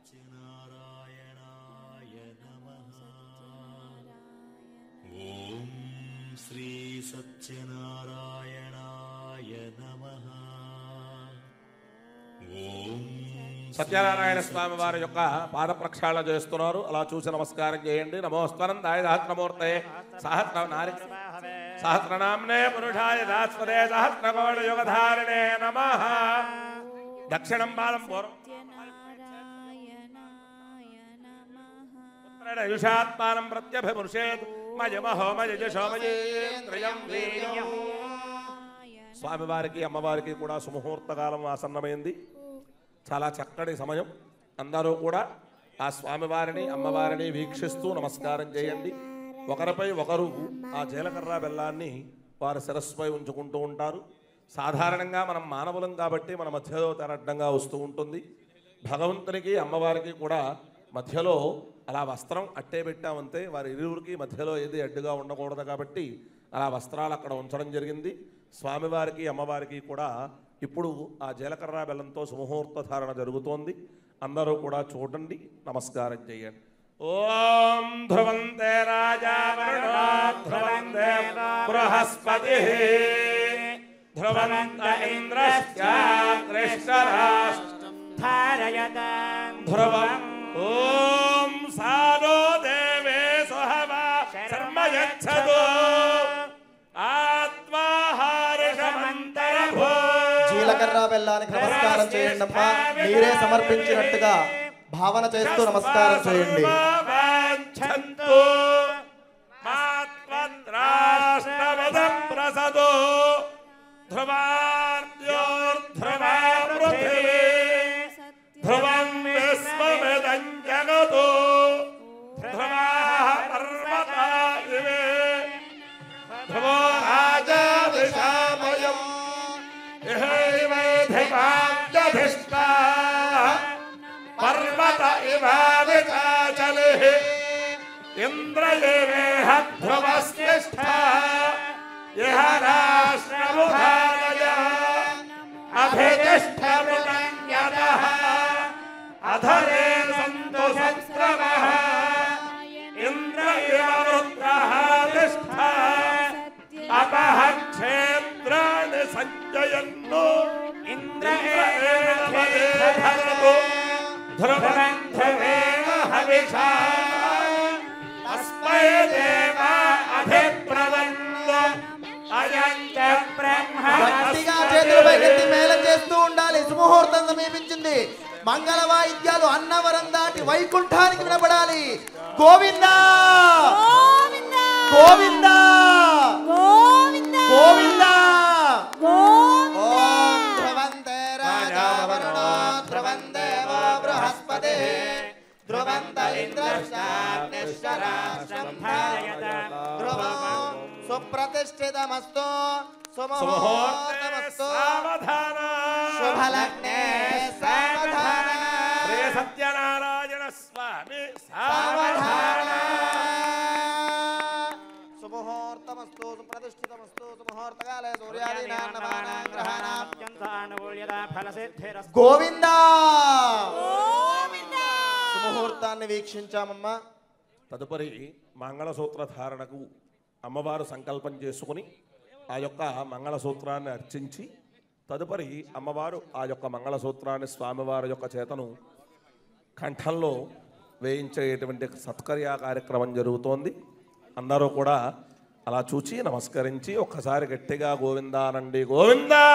F: ఓం శ్రీ సత్యనారాయణాయ నమః ఓం
E: సత్యనారాయణ స్వామి వారి యొక్క పాద ప్రక్షాళన చేస్తున్నారు అలా చూసి నమస్కారం చేయండి నమోస్వరం దాయ సహస్రమూర్తే సహస్ర నారి సహస్రనామ్నే పురుషాయ దాస్పదే సహస్రకోణ యుగధారిణే నమ దక్షిణం పాదం పూర్వం
B: నారాయణాయ నమః
E: యుషాత్మానం ప్రత్యభిమృషేత్ మయమహో మయజశోమయేంద్రియం వీర్యం స్వామివారికి అమ్మవారికి కూడా సుముహూర్త కాలం ఆసన్నమైంది చాలా చక్కటి సమయం అందరూ కూడా ఆ స్వామివారిని అమ్మవారిని వీక్షిస్తూ నమస్కారం చేయండి ఒకరిపై ఒకరు ఆ జీలకర్ర బెల్లాన్ని వారి శిరస్సుపై ఉంచుకుంటూ ఉంటారు సాధారణంగా మనం మానవులం కాబట్టి మన మధ్యలో తెరడ్డంగా వస్తూ ఉంటుంది భగవంతునికి అమ్మవారికి కూడా మధ్యలో అలా వస్త్రం అట్టే పెట్టామంతే వారి ఇరువురికి మధ్యలో ఏది అడ్డుగా ఉండకూడదు కాబట్టి అలా వస్త్రాలు అక్కడ ఉంచడం జరిగింది స్వామివారికి అమ్మవారికి కూడా ఇప్పుడు ఆ జీలకర్ర బెల్లంతో సుముహూర్త ధారణ జరుగుతోంది అందరూ కూడా చూడండి నమస్కారం చేయండి ఓం ధ్రువంతే రాజా వరుణో ధ్రువంతే బృహస్పతి ధ్రువంత ఇంద్రశ్చాకృష్టరాష్ట్రం ధ్రువం ఓం సారో దేవే సుహవా శర్మ యచ్చదు ఆత్మాహారషమంతరభూ
C: జీలకర్ర బెల్లానికి నమస్కారం చేయండి అమ్మా మీరే సమర్పించినట్టుగా భావన చేస్తూ నమస్కారం చేయండి
E: వాంఛन्तు మాత్మద్రాష్ట్రవ ప్రసదో ధ్రువార్యోర్ధ్రువా పృథివీ ధ్రువం విశ్వమిదం జగతో ధ్రువా పర్వతా ఇవే ధ్రువో రాజా దిశామయం ఇహైవైధిమాద్యధిష్ఠా పర్వత ఇవ విచాచలిః ఇంద్రయేవేహ ధ్రువశ్రేష్ఠ ఇహ రాష్ట్రముధారయ అభితిష్ఠమృతన్యతః అధరే సంతు సత్రమః ఇంద్ర ఇవ వృత్రః తిష్ఠ అపహ క్షేత్రాన్ని సంజయన్ను ఇంద్ర ఏవ ధ్రువం ధ్రువేణ హవిషా తస్మై దేవ అభిప్రదన్న అయం చ బ్రహ్మ
C: గట్టిగా చేతులపై ఎత్తి మేళం చేస్తూ ఉండాలి సుముహూర్తం సమీపించింది మంగళ వాయిద్యాలు అన్నవరం దాటి వైకుంఠానికి వినపడాలి గోవిందా గోవిందా గోవిందా ఓం ధ్రువంతే రాజా వరుణో ధ్రువం దేవో బృహస్పతి ధ్రువంత ఇంద్రశ్చాగ్నిశ్వరాశ్రం ధారయత ధ్రువం సుప్రతిష్ఠితమస్తు సుముహూర్తమస్తు
E: సావధాన
C: శుభలగ్నే సావధాన
E: శ్రీ సత్యనారాయణ స్వామి
C: సావధాన సుముహూర్తమస్తు సుప్రతిష్ఠితమస్తు సుముహూర్తకాలే సూర్యాదీనాం నవానాం గ్రహాణాం గోవిందా సుముహూర్తాన్ని వీక్షించామమ్మా
E: తదుపరి మంగళసూత్ర ధారణకు అమ్మవారు సంకల్పం చేసుకుని ఆ యొక్క మంగళసూత్రాన్ని అర్చించి తదుపరి అమ్మవారు ఆ యొక్క మంగళసూత్రాన్ని స్వామివారి యొక్క చేతను కంఠంలో వేయించేటువంటి సత్కర్య కార్యక్రమం జరుగుతోంది అందరూ కూడా అలా చూచి నమస్కరించి ఒక్కసారి గట్టిగా గోవిందానండి గోవిందా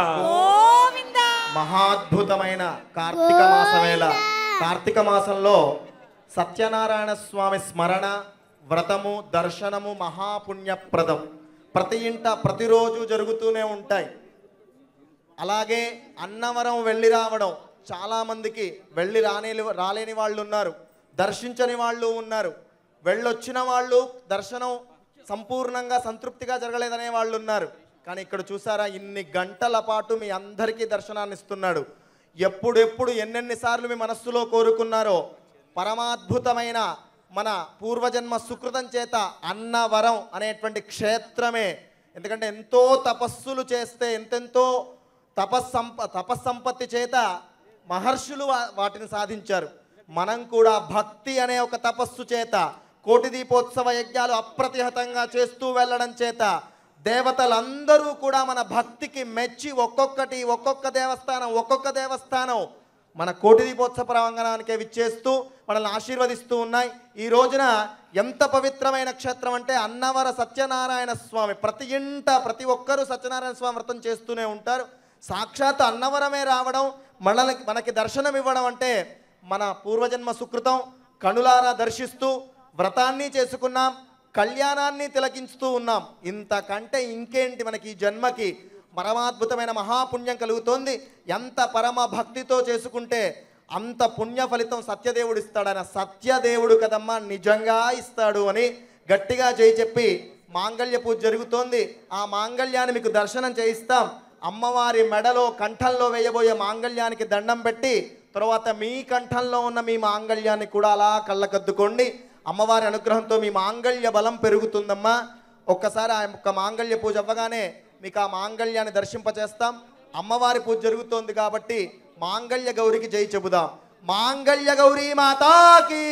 C: మహాద్భుతమైన కార్తీక మాసమేళ కార్తీక మాసంలో సత్యనారాయణ స్వామి స్మరణ వ్రతము దర్శనము మహాపుణ్యప్రదం ప్రతి ఇంట ప్రతిరోజు జరుగుతూనే ఉంటాయి అలాగే అన్నవరం వెళ్ళి రావడం చాలామందికి వెళ్ళి రాని రాలేని వాళ్ళు ఉన్నారు దర్శించని వాళ్ళు ఉన్నారు వెళ్ళొచ్చిన వాళ్ళు దర్శనం సంపూర్ణంగా సంతృప్తిగా జరగలేదనే వాళ్ళు ఉన్నారు కానీ ఇక్కడ చూసారా ఇన్ని గంటల పాటు మీ అందరికీ దర్శనాన్ని ఇస్తున్నాడు ఎప్పుడెప్పుడు ఎన్నెన్నిసార్లు మీ మనస్సులో కోరుకున్నారో పరమాద్భుతమైన మన పూర్వజన్మ సుకృతం చేత అన్నవరం అనేటువంటి క్షేత్రమే ఎందుకంటే ఎంతో తపస్సులు చేస్తే ఎంతెంతో తపస్సంప తపస్సంపత్తి చేత మహర్షులు వా- వాటిని సాధించారు మనం కూడా భక్తి అనే ఒక తపస్సు చేత కోటి దీపోత్సవ యజ్ఞాలు అప్రతిహతంగా చేస్తూ వెళ్ళడం చేత దేవతలందరూ కూడా మన భక్తికి మెచ్చి ఒక్కొక్కటి ఒక్కొక్క దేవస్థానం ఒక్కొక్క దేవస్థానం మన కోటి దీపోత్సవ ప్రాంగణానికే విచ్చేస్తూ మనల్ని ఆశీర్వదిస్తూ ఉన్నాయి ఈ రోజున ఎంత పవిత్రమైన క్షేత్రం అంటే అన్నవర సత్యనారాయణ స్వామి ప్రతి ఇంట ప్రతి ఒక్కరూ సత్యనారాయణ స్వామి వ్రతం చేస్తూనే ఉంటారు సాక్షాత్ అన్నవరమే రావడం మనకి మనకి దర్శనం ఇవ్వడం అంటే మన పూర్వజన్మ సుకృతం కనులారా దర్శిస్తూ వ్రతాన్ని చేసుకున్నాం కళ్యాణాన్ని తిలకించుతూ ఉన్నాం ఇంతకంటే ఇంకేంటి మనకి ఈ జన్మకి పరమాద్భుతమైన మహాపుణ్యం కలుగుతోంది ఎంత పరమ భక్తితో చేసుకుంటే అంత పుణ్య ఫలితం సత్యదేవుడు ఇస్తాడన సత్యదేవుడు కదమ్మా నిజంగా ఇస్తాడు అని గట్టిగా చేయి చెప్పి మాంగళ్య పూజ జరుగుతోంది ఆ మాంగళ్యాన్ని మీకు దర్శనం చేయిస్తాం అమ్మవారి మెడలో కంఠంలో వేయబోయే మాంగళ్యానికి దండం పెట్టి తర్వాత మీ కంఠంలో ఉన్న మీ మాంగళ్యాన్ని కూడా అలా కళ్ళకద్దుకోండి అమ్మవారి అనుగ్రహంతో మీ మాంగళ్య బలం పెరుగుతుందమ్మా ఒక్కసారి ఆ యొక్క మాంగళ్య పూజ అవ్వగానే మీకు ఆ మాంగళ్యాన్ని దర్శింపచేస్తాం అమ్మవారి పూజ జరుగుతోంది కాబట్టి మాంగళ్య గౌరికి జై చెబుదాం మాంగళ్య గౌరీ మాతాకి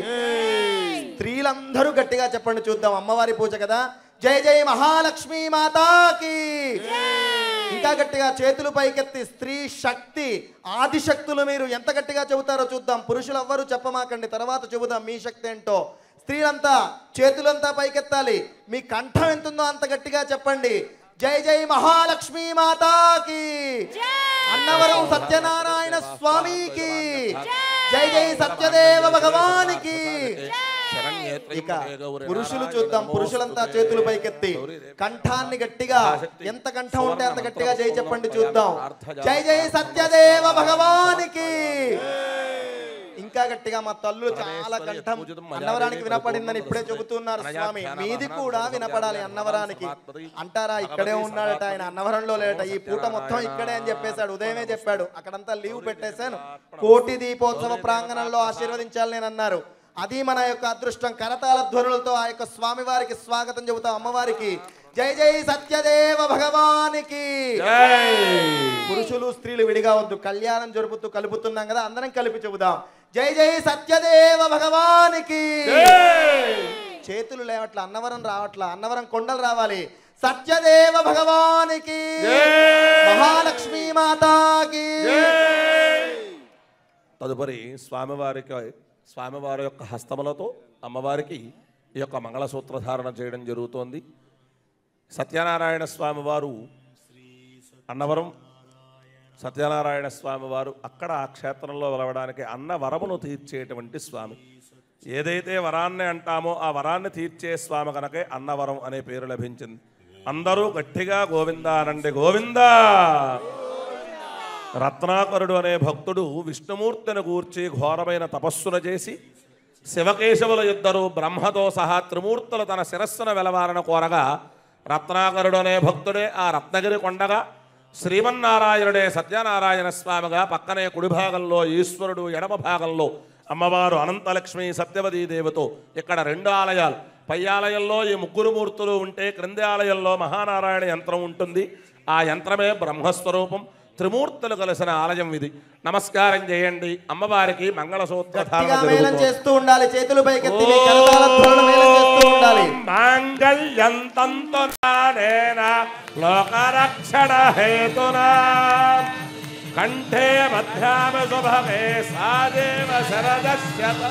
C: స్త్రీలందరూ గట్టిగా చెప్పండి చూద్దాం అమ్మవారి పూజ కదా జై జై మహాలక్ష్మీ మాతాకి ఇంకా గట్టిగా చేతులు పైకెత్తి స్త్రీ శక్తి ఆదిశక్తులు మీరు ఎంత గట్టిగా చెబుతారో చూద్దాం పురుషులు ఎవ్వరూ చెప్పమాకండి తర్వాత చెబుదాం మీ శక్తి ఏంటో స్త్రీలంతా చేతులంతా పైకెత్తాలి మీ కంఠం ఎంతుందో అంత గట్టిగా చెప్పండి జై జై మహాలక్ష్మీ మాతాకి అన్నవరం సత్యనారాయణ స్వామికి జై జై సత్యదేవ భగవానికి ఇక పురుషులు చూద్దాం పురుషులంతా చేతులు పైకెత్తి కంఠాన్ని గట్టిగా ఎంత కంఠం ఉంటే అంత గట్టిగా జై చెప్పండి చూద్దాం జై జై సత్యదేవ భగవానికి ఇంకా గట్టిగా మా తల్లు చాలా కంఠం అన్నవరానికి వినపడిందని ఇప్పుడే చెబుతున్నారు స్వామి మీది కూడా వినపడాలి అన్నవరానికి అంటారా ఇక్కడే ఉన్నాడట ఆయన అన్నవరంలో లేట ఈ పూట మొత్తం ఇక్కడే అని చెప్పేశాడు ఉదయమే చెప్పాడు అక్కడంతా లీవ్ పెట్టేశాను కోటి దీపోత్సవ ప్రాంగణంలో ఆశీర్వదించాలి నేను అన్నారు అది మన యొక్క అదృష్టం కరతాళ ధ్వనులతో ఆ యొక్క స్వామి వారికి స్వాగతం చెబుతాం అమ్మవారికి జై జై సత్యదేవ భగవానికి పురుషులు స్త్రీలు విడిగా వద్దు కళ్యాణం జరుపుతూ కలుపుతున్నాం కదా అందరం కలిపి చెబుదాం జై జై సత్యదేవ భగవానికి చేతులు లేవట్ల అన్నవరం రావట్ల అన్నవరం కొండలు రావాలి సత్యదేవ భగవానికి మహాలక్ష్మీ మాతాకి
E: తదుపరి స్వామివారికి స్వామివారి యొక్క హస్తములతో అమ్మవారికి ఈ యొక్క మంగళసూత్ర ధారణ చేయడం జరుగుతోంది సత్యనారాయణ స్వామి వారు అన్నవరం సత్యనారాయణ స్వామి వారు అక్కడ ఆ క్షేత్రంలో వెలవడానికి అన్న వరమును తీర్చేటువంటి స్వామి ఏదైతే వరాన్ని అంటామో ఆ వరాన్ని తీర్చే స్వామి కనుకే అన్నవరం అనే పేరు లభించింది అందరూ గట్టిగా గోవిందా అనండి గోవిందా రత్నాకరుడు అనే భక్తుడు విష్ణుమూర్తిని గూర్చి ఘోరమైన తపస్సును చేసి శివకేశవుల ఇద్దరు బ్రహ్మతో సహా త్రిమూర్తులు తన శిరస్సును వెలవాలని కోరగా రత్నాకరుడు అనే భక్తుడే ఆ రత్నగిరి కొండగా శ్రీమన్నారాయణుడే సత్యనారాయణ స్వామిగా పక్కనే కుడి భాగంలో ఈశ్వరుడు ఎడమ భాగంలో అమ్మవారు అనంతలక్ష్మి సత్యవతీ దేవతో ఇక్కడ రెండు ఆలయాలు పై ఆలయంలో ఈ ముగ్గురు మూర్తులు ఉంటే క్రింది ఆలయంలో మహానారాయణ యంత్రం ఉంటుంది ఆ యంత్రమే బ్రహ్మస్వరూపం త్రిమూర్తులు కలిసిన ఆలయం ఇది నమస్కారం చేయండి అమ్మవారికి మంగళసూత్ర ధారణ
C: గట్టిగా మేళం
E: జరుగుతోంది.
C: చేస్తూ ఉండాలి చేతులు పైకెత్తి మీ కరతాళ ధ్వనులు మేళం చేస్తూ ఉండాలి
E: మాంగళ్యం తంతు నానేన లోకరక్షణ హేతునా కంఠే మధ్యామ శుభమే సాదేవ శరదశ్యత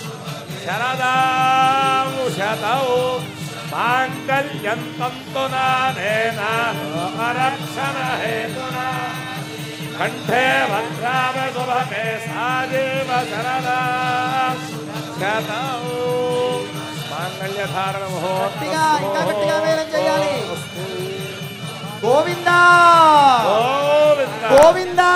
E: శరదాముశతౌ మాంగళ్యం తంతు నానేన లోకరక్షణ హేతునా కంఠే భద్రామ శుభమే సాదేవ శరదా శతౌ మాంగళ్యధారణ
C: గట్టిగా ఇంకా గట్టిగా మేళం చేయాలి గోవిందా గోవిందా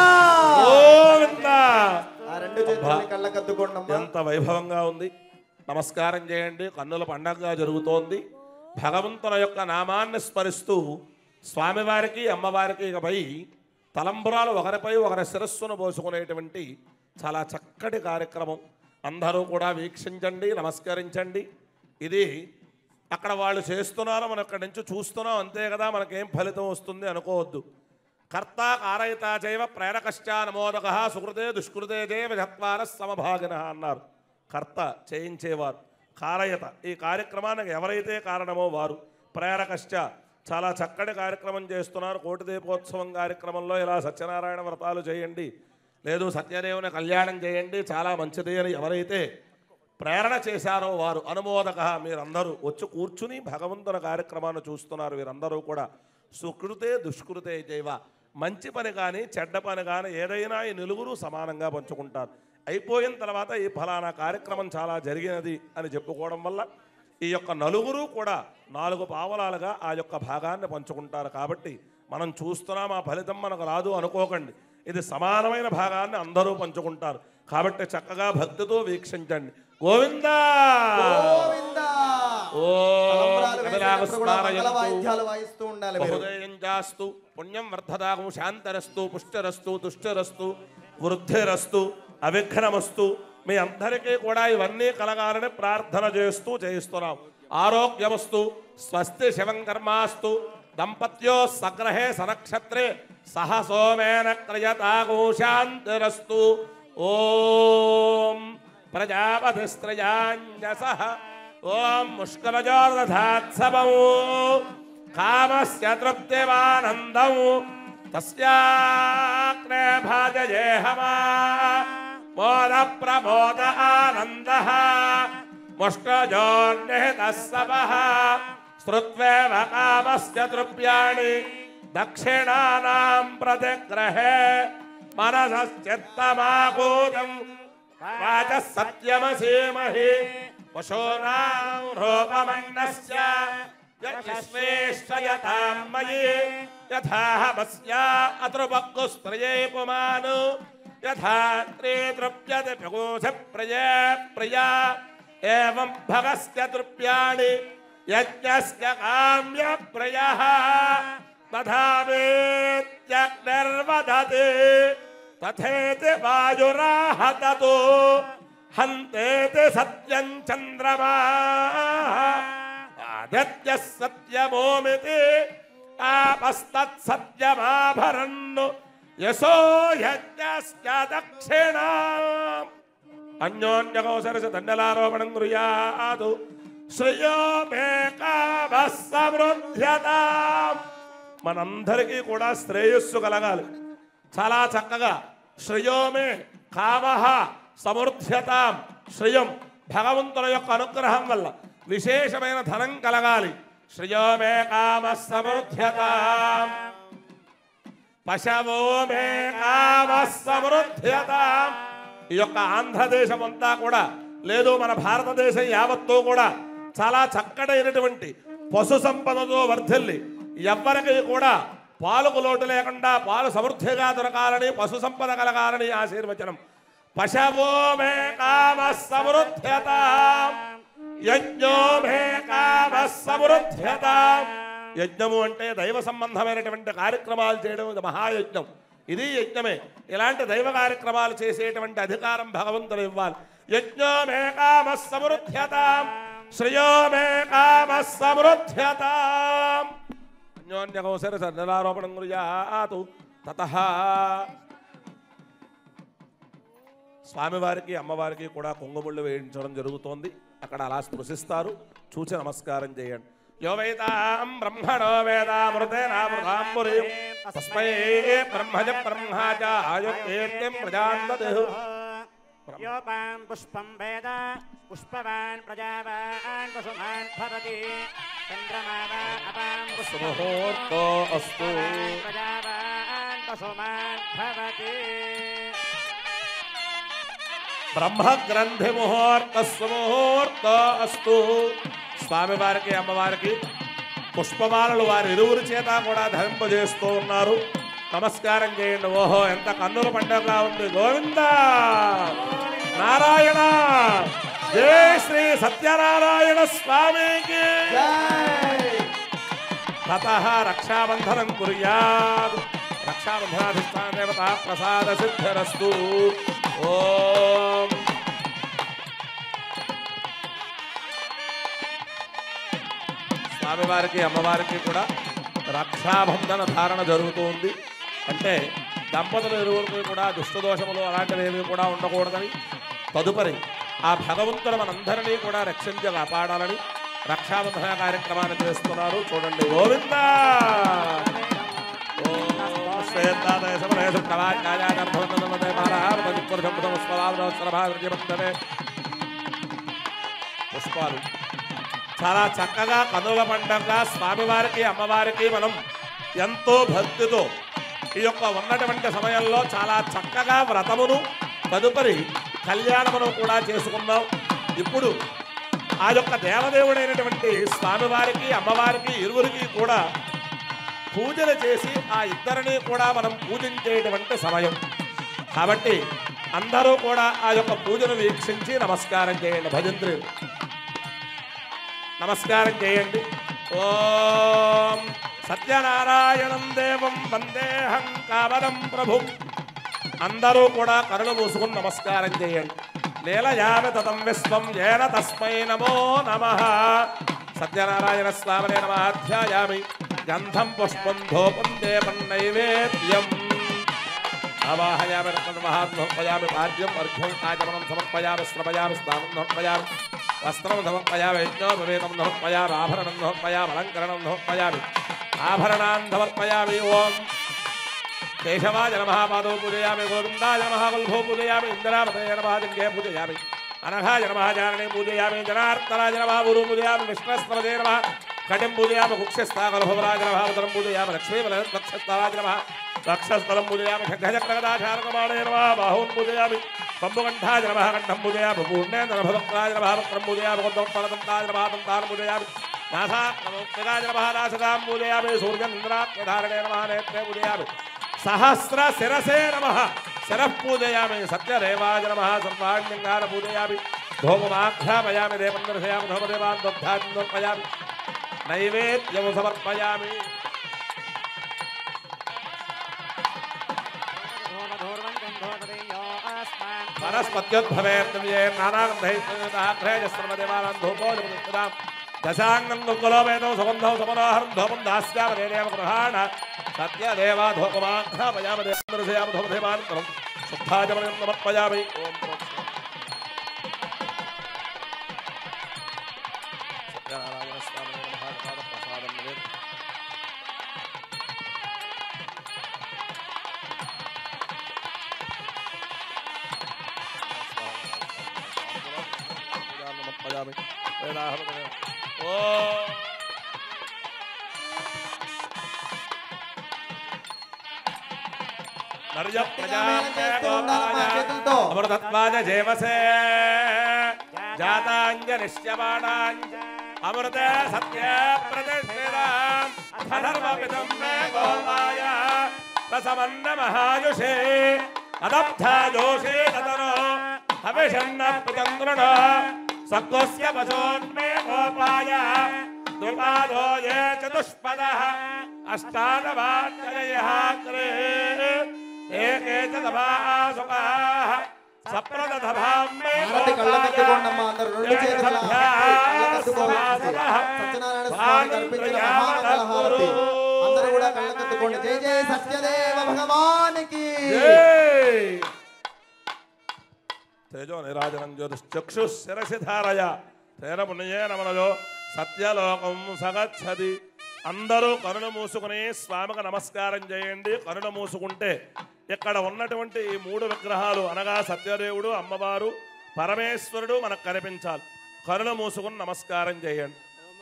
C: ఆ రెండు చేతుల్ని కళ్ళకద్దుకోండి
E: ఎంత వైభవంగా ఉంది నమస్కారం చేయండి కన్నుల పండగగా జరుగుతోంది భగవంతుల యొక్క నామాన్ని స్మరిస్తూ స్వామివారికి అమ్మవారికి ఇకపై తలంబరాలు ఒకరిపై ఒకరి శిరస్సును పోసుకునేటువంటి చాలా చక్కటి కార్యక్రమం అందరూ కూడా వీక్షించండి నమస్కరించండి ఇది అక్కడ వాళ్ళు చేస్తున్నారు మనం ఇక్కడి నుంచి చూస్తున్నాం అంతే కదా మనకేం ఫలితం వస్తుంది అనుకోవద్దు కర్త కారయిత చైవ ప్రేరకశ్చ నమోదక సుకృతే దుష్కృతే చైవ చత్వార సమభాగిన అన్నారు కర్త చేయించేవారు కారయత ఈ కార్యక్రమానికి ఎవరైతే కారణమో వారు ప్రేరకశ్చ చాలా చక్కటి కార్యక్రమం చేస్తున్నారు కోటి దీపోత్సవం కార్యక్రమంలో ఇలా సత్యనారాయణ వ్రతాలు చేయండి లేదు సత్యదేవుని కళ్యాణం చేయండి చాలా మంచిది అని ఎవరైతే ప్రేరణ చేశారో వారు అనుమోదక మీరందరూ వచ్చి కూర్చుని భగవంతుని కార్యక్రమాన్ని చూస్తున్నారు వీరందరూ కూడా సుకృతే దుష్కృతే జైవ మంచి పని కానీ చెడ్డ పని కానీ ఏదైనా ఈ నలుగురు సమానంగా పంచుకుంటారు అయిపోయిన తర్వాత ఈ ఫలానా కార్యక్రమం చాలా జరిగినది అని చెప్పుకోవడం వల్ల ఈ యొక్క నలుగురు కూడా నాలుగు పావలాలుగా ఆ యొక్క భాగాన్ని పంచుకుంటారు కాబట్టి మనం చూస్తున్నాం ఆ ఫలితం మనకు రాదు అనుకోకండి ఇది సమానమైన భాగాన్ని అందరూ పంచుకుంటారు కాబట్టి చక్కగా భక్తితో వీక్షించండి గోవిందా
C: గోవిందా తలంబ్రాలు
E: ఓం
C: వేసేటప్పుడు కూడా మంగళ
E: స్మారయంతు
C: వాయిద్యాలు వాయిస్తూ ఉండాలి మీరు
E: బహుదయం చాస్తు పుణ్యం వర్ధదాగం శాంతరస్తు పుష్టిరస్తు తుష్టిరస్తు వృద్ధిరస్తు అవిఘ్నమస్తు మీ అందరికీ కూడా ఇవన్నీ కలగాలని ప్రార్థన చేస్తూ చేయిస్తున్నాం ఆరోగ్యమస్తు స్వస్తి శివం కర్మాస్తు దంపత్యో సగ్రహే సనక్షత్రే సహ సోమేన క్రయతాగో శాంతిరస్తు ఓం ప్రజాపతిస్త్రయాన్యస ఓం ముష్కరజోర్దధాత్సవం కామస్య తృప్తిమానందం తస్యాగ్నే భాజయేహమా మోద ప్రమోద ఆనంద ముష్కజోర్నిహితः సవః శ్రుత్వేవ కామస్య తృప్యాణి దక్షిణానాం ప్రతిగ్రహే మనసశ్చిత్తమాకూతం వాచ సత్యమసీమహి పశూనాం రూపమన్నస్య యశ్వేష్టయతాం మయి యథాహమస్యా అతృపక్కుస్త్రయే పుమాను యథా త్రే తృప్యతే ప్రకోశ ప్రజా ప్రజా ఏవం భగస్య తృప్యాణి యజ్ఞస్య కామ్య ప్రయః తథావేత్యగ్నిర్వదతి తథేతి వాయురాహతతో హంతేతి సత్యం చంద్రమా ఆదిత్య సత్యమోమితి ఆపస్తత్సత్యమాభరన్ను యశో యజ్ఞస్య దక్షిణ అన్యోన్యకౌసరస దండలారోపణం కుర్యాదు శ్రేయో మే సమృద్ధ్యతాం మనందరికీ కూడా శ్రేయస్సు కలగాలి చాలా చక్కగా శ్రేయోమే కామహ సమృద్ధ్యతాం శ్రేయం భగవంతుల యొక్క అనుగ్రహం వల్ల విశేషమైన ధనం కలగాలి శ్రేయోమే కామ సమృద్ధ్యతాం పశవో మే కామ సమృద్ధ్యతాం ఈ యొక్క ఆంధ్రదేశం అంతా కూడా లేదు మన భారతదేశం యావత్తూ కూడా చాలా చక్కడైనటువంటి పశు సంపదతో వర్ధిల్లి ఎవ్వరికి కూడా పాలకు లోటు లేకుండా పాలు సమృద్ధిగా దొరకాలని పశు సంపద కలగాలని ఆశీర్వచనం పశవో మే కామ సమృద్ధ్యతాం యజ్ఞో మే కామ సమృద్ధ్యతాం యజ్ఞము అంటే దైవ సంబంధమైనటువంటి కార్యక్రమాలు చేయడం ఇది మహాయజ్ఞం ఇది యజ్ఞమే ఇలాంటి దైవ కార్యక్రమాలు చేసేటువంటి అధికారం భగవంతుడు ఇవ్వాలి యజ్ఞో మే కామ సమృద్ధ్యతాం శ్రేయో మే కామ సమృద్ధ్యతాం అన్యోన్యకౌసర సన్నలారోపణం కుర్యాతు తతః స్వామివారికి అమ్మవారికి కూడా కుంగుముళ్ళు వేయించడం జరుగుతోంది అక్కడ అలా స్పృశిస్తారు చూచి నమస్కారం చేయండి యో వేదాం బ్రహ్మణో వేదామృతేనామృతాంబురి తస్మై బ్రహ్మజ బ్రహ్మాజ ఆయుర్కీర్తిం ప్రజాందదేహు
H: योपान् पुष्पं वेद पुष्पवान् प्रजावान् पशुमान् भवति चन्द्रमा वा अपां पुष्पं
E: సుముహూర్తో అస్తు
H: प्रजावान् पशुमान् भवति
E: బ్రహ్మగ్రంథి ముహూర్త సుముహూర్త అస్తు స్వామివారికి అమ్మవారికి పుష్పమాలలు వారి ఇరువురి చేత కూడా ధరింపజేస్తూ ఉన్నారు నమస్కారం చేయండి ఓహో ఎంత కన్నుల పండుగగా ఉంది గోవింద నారాయణ జై శ్రీ సత్యనారాయణ స్వామికి తత రక్షాబంధనం కుర్యాద్ రక్షాబంధనాధిష్టాన దేవత ప్రసాద సిద్ధిరస్తు ఓం స్వామివారికి అమ్మవారికి కూడా రక్షాబంధన ధారణ జరుగుతుంది అంటే దంపతులు ఇరువురికి కూడా దుష్టదోషములు అలాంటివి ఏవి కూడా ఉండకూడదని తదుపరి ఆ భగవంతుడు మనందరినీ కూడా రక్షించి కాపాడాలని రక్షాబంధన కార్యక్రమాన్ని చేస్తున్నారు చూడండి గోవింద పుష్పాలు చాలా చక్కగా కనుల పండగ స్వామివారికి అమ్మవారికి మనం ఎంతో భక్తితో ఈ యొక్క ఉన్నటువంటి సమయంలో చాలా చక్కగా వ్రతమును తదుపరి కళ్యాణమును కూడా చేసుకున్నాం ఇప్పుడు ఆ యొక్క దేవదేవుడైనటువంటి స్వామివారికి అమ్మవారికి ఇరువురికి కూడా పూజలు చేసి ఆ ఇద్దరిని కూడా మనం పూజించేటువంటి సమయం కాబట్టి అందరూ కూడా ఆ యొక్క పూజను వీక్షించి నమస్కారం చేయండి భజంత్రి నమస్కారం చేయండి ఓం సత్యనారాయణం దేవం వందేహం కావరం ప్రభు అందరూ కూడా కరుణ మూసుకుని నమస్కారం చేయండి లీలయామి తతం విశ్వం ఏన తస్మై నమో నమ సత్యనారాయణ స్వామినే నమ అధ్యాయామి గంధం పుష్పం ధూపం దేవం నైవేద్యం ఆవాహయామి మహాత్మయామి పాద్యం అర్ఘ్యం ఆచమనం సమర్పయామి శ్రమయామి స్నానం సమర్పయామి వస్త్రం సమర్పయామి యజ్ఞోపవేదం సమర్పయామి ఆభరణం సమర్పయామి అలంకరణం సమర్పయామి ఆభరణాన్ సమర్పయామి ఓం కేశవాయ నమ పాదో పూజయామి గోవిందాయ నమ వల్భో పూజయామి ఇందిరాపతయ నమ జంగే పూజయామి అనఘాయ నమ జారణే పూజయామి జనార్దనాయ నమ గురు పూజయామి విష్ణుస్పదే నమ కటిం పూజయామి కుక్షస్థాకలభవరాజ నమ ఉదరం పూజయామి లక్ష్మీ లక్షస్థరాజ నమ వక్షస్థలం పూజయామి ఖడ్గజక్రగదాచారకమాణే నమః బాహూన్ పూజయామి పంబుకంఠాయ నమః కంఠం పూజయామి పూర్ణేంద్ర భవక్రాయ నమః వక్రం పూజయామి కొందంతాయ నమః దంతాన్ పూజయామి నాసాయ నమః నాసదాం పూజయామి సూర్యంద్రాత్మధారణే నమః నేత్రే పూజయామి సహస్ర శిరసే నమః శరః పూజయామి సత్యదేవాయ నమః సర్వాణ్యంగాన పూజయామి ధూమమాఘ్రామయామి దేవం దర్శయామి ధూమదేవాన్ దగ్ధాన్ దర్పయామి నైవేద్యం సమర్పయామి వనస్పత్యోద్భవేర్నవ్యే నానాగంధైశ్వర్మదేవానాం ధూపోజముదాం దశాంగం దుర్గులో వేదం సుగంధం సమనోహరం ధూపం దాస్యామదేవ గృహాణ సత్యదేవా ధూపమాఘ్రామయామ దేవదర్శయామ ధూమదేవానంతరం శుద్ధాచమనం సమర్పయామి ఓం సత్యనారాయణ స్వామి మహాప్రసాదం ప్రసాదం నివేదనం సమర్పయామి వేదాహం ఓ నర్య
C: చేతులతో.
E: అమృతత్వాజ జీవసే జాతాంజనిష్యమాణాంజ అమృత సత్య ప్రతిష్ఠితాం అధర్మపితం మే గోపాయ రసమన్న మహాయుషే అదబ్ధ దోషే తతనో హవిషన్న పితంద్రుణ సక్కోస్య వశోన్మే గోపాయ ద్విపాదో ఏ చతుష్పద అష్టాదవాచయ క్రే ఏకే చ దభాసుకాః సప్రదభాం మే
C: హారతి కళ్ళ కట్టుకోండమ్మా అందరూ రెండు చేతుల కళ్ళ కట్టుకోవాలి సత్యనారాయణ స్వామికి అర్పించిన మహామంగళ హారతి అందరూ కూడా కళ్ళ కట్టుకోండి జై జై సత్యదేవ భగవానికి
E: తేజో నిరాజనం జ్యోతిశ్చక్షు శిరసి ధారయ తేన పుణ్యే నమనజో సత్యలోకం సగచ్చది అందరూ కరుణ మూసుకుని స్వామికి నమస్కారం చేయండి కరుణ మూసుకుంటే ఇక్కడ ఉన్నటువంటి ఈ మూడు విగ్రహాలు అనగా సత్యదేవుడు అమ్మవారు పరమేశ్వరుడు మనకు కనిపించాలి కరుణ మూసుకుని నమస్కారం చేయండి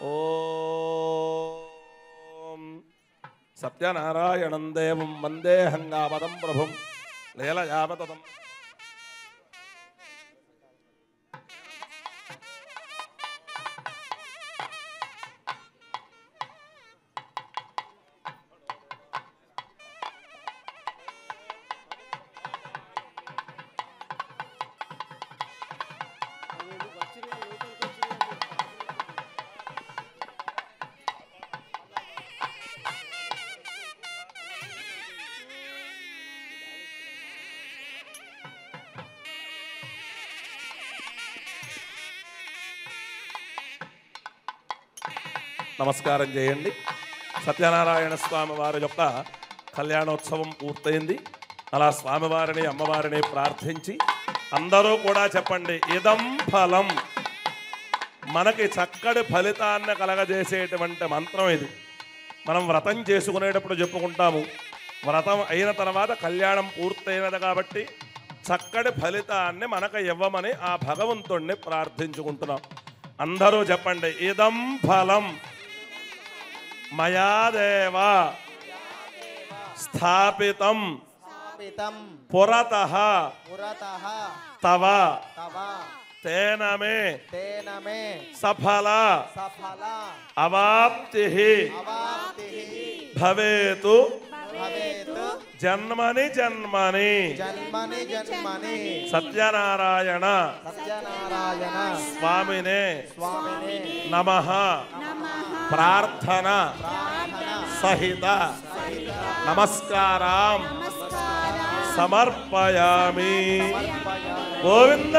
E: ఓం సత్యనారాయణం దేవం వందే హంగామదం ప్రభుం లీలయావతం నమస్కారం చేయండి సత్యనారాయణ స్వామి వారి యొక్క కళ్యాణోత్సవం పూర్తయింది అలా స్వామివారిని అమ్మవారిని ప్రార్థించి అందరూ కూడా చెప్పండి ఇదం ఫలం మనకి చక్కటి ఫలితాన్ని కలగజేసేటువంటి మంత్రం ఇది మనం వ్రతం చేసుకునేటప్పుడు చెప్పుకుంటాము వ్రతం అయిన తర్వాత కళ్యాణం పూర్తయినది కాబట్టి చక్కటి ఫలితాన్ని మనకు ఇవ్వమని ఆ భగవంతుణ్ణి ప్రార్థించుకుంటున్నాం అందరూ చెప్పండి ఇదం ఫలం మయాదేవ స్థాపితం
C: స్థాపితం
E: పురత
C: పురతః
E: తవ
C: తవ
E: తేన మే
C: తేన మే
E: సఫల
C: సఫల
E: అవాప్తి
C: అవాప్తిః
E: భవేతు
C: భవేతు
E: జన్మని జన్మని
C: జన్మని జన్మని
E: సత్యనారాయణ
C: సత్యనారాయణ
E: స్వామినే
C: స్వామిని
E: నమ ప్రార్థన సహిత నమస్కారం సమర్పయామి గోవింద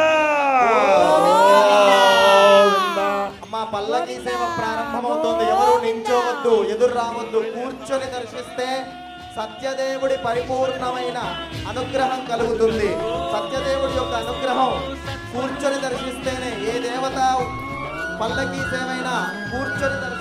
E: గోవింద
C: అమ్మ పల్లకి సేవ ప్రారంభమవుతోంది ఎవరు నించోవద్దు ఎదురు రావద్దు కూర్చొని దర్శిస్తే సత్యదేవుడి పరిపూర్ణమైన అనుగ్రహం కలుగుతుంది సత్యదేవుడి యొక్క అనుగ్రహం కూర్చొని దర్శిస్తేనే ఏ దేవత పల్లకి సేవైనా కూర్చొని దర్శిస్తే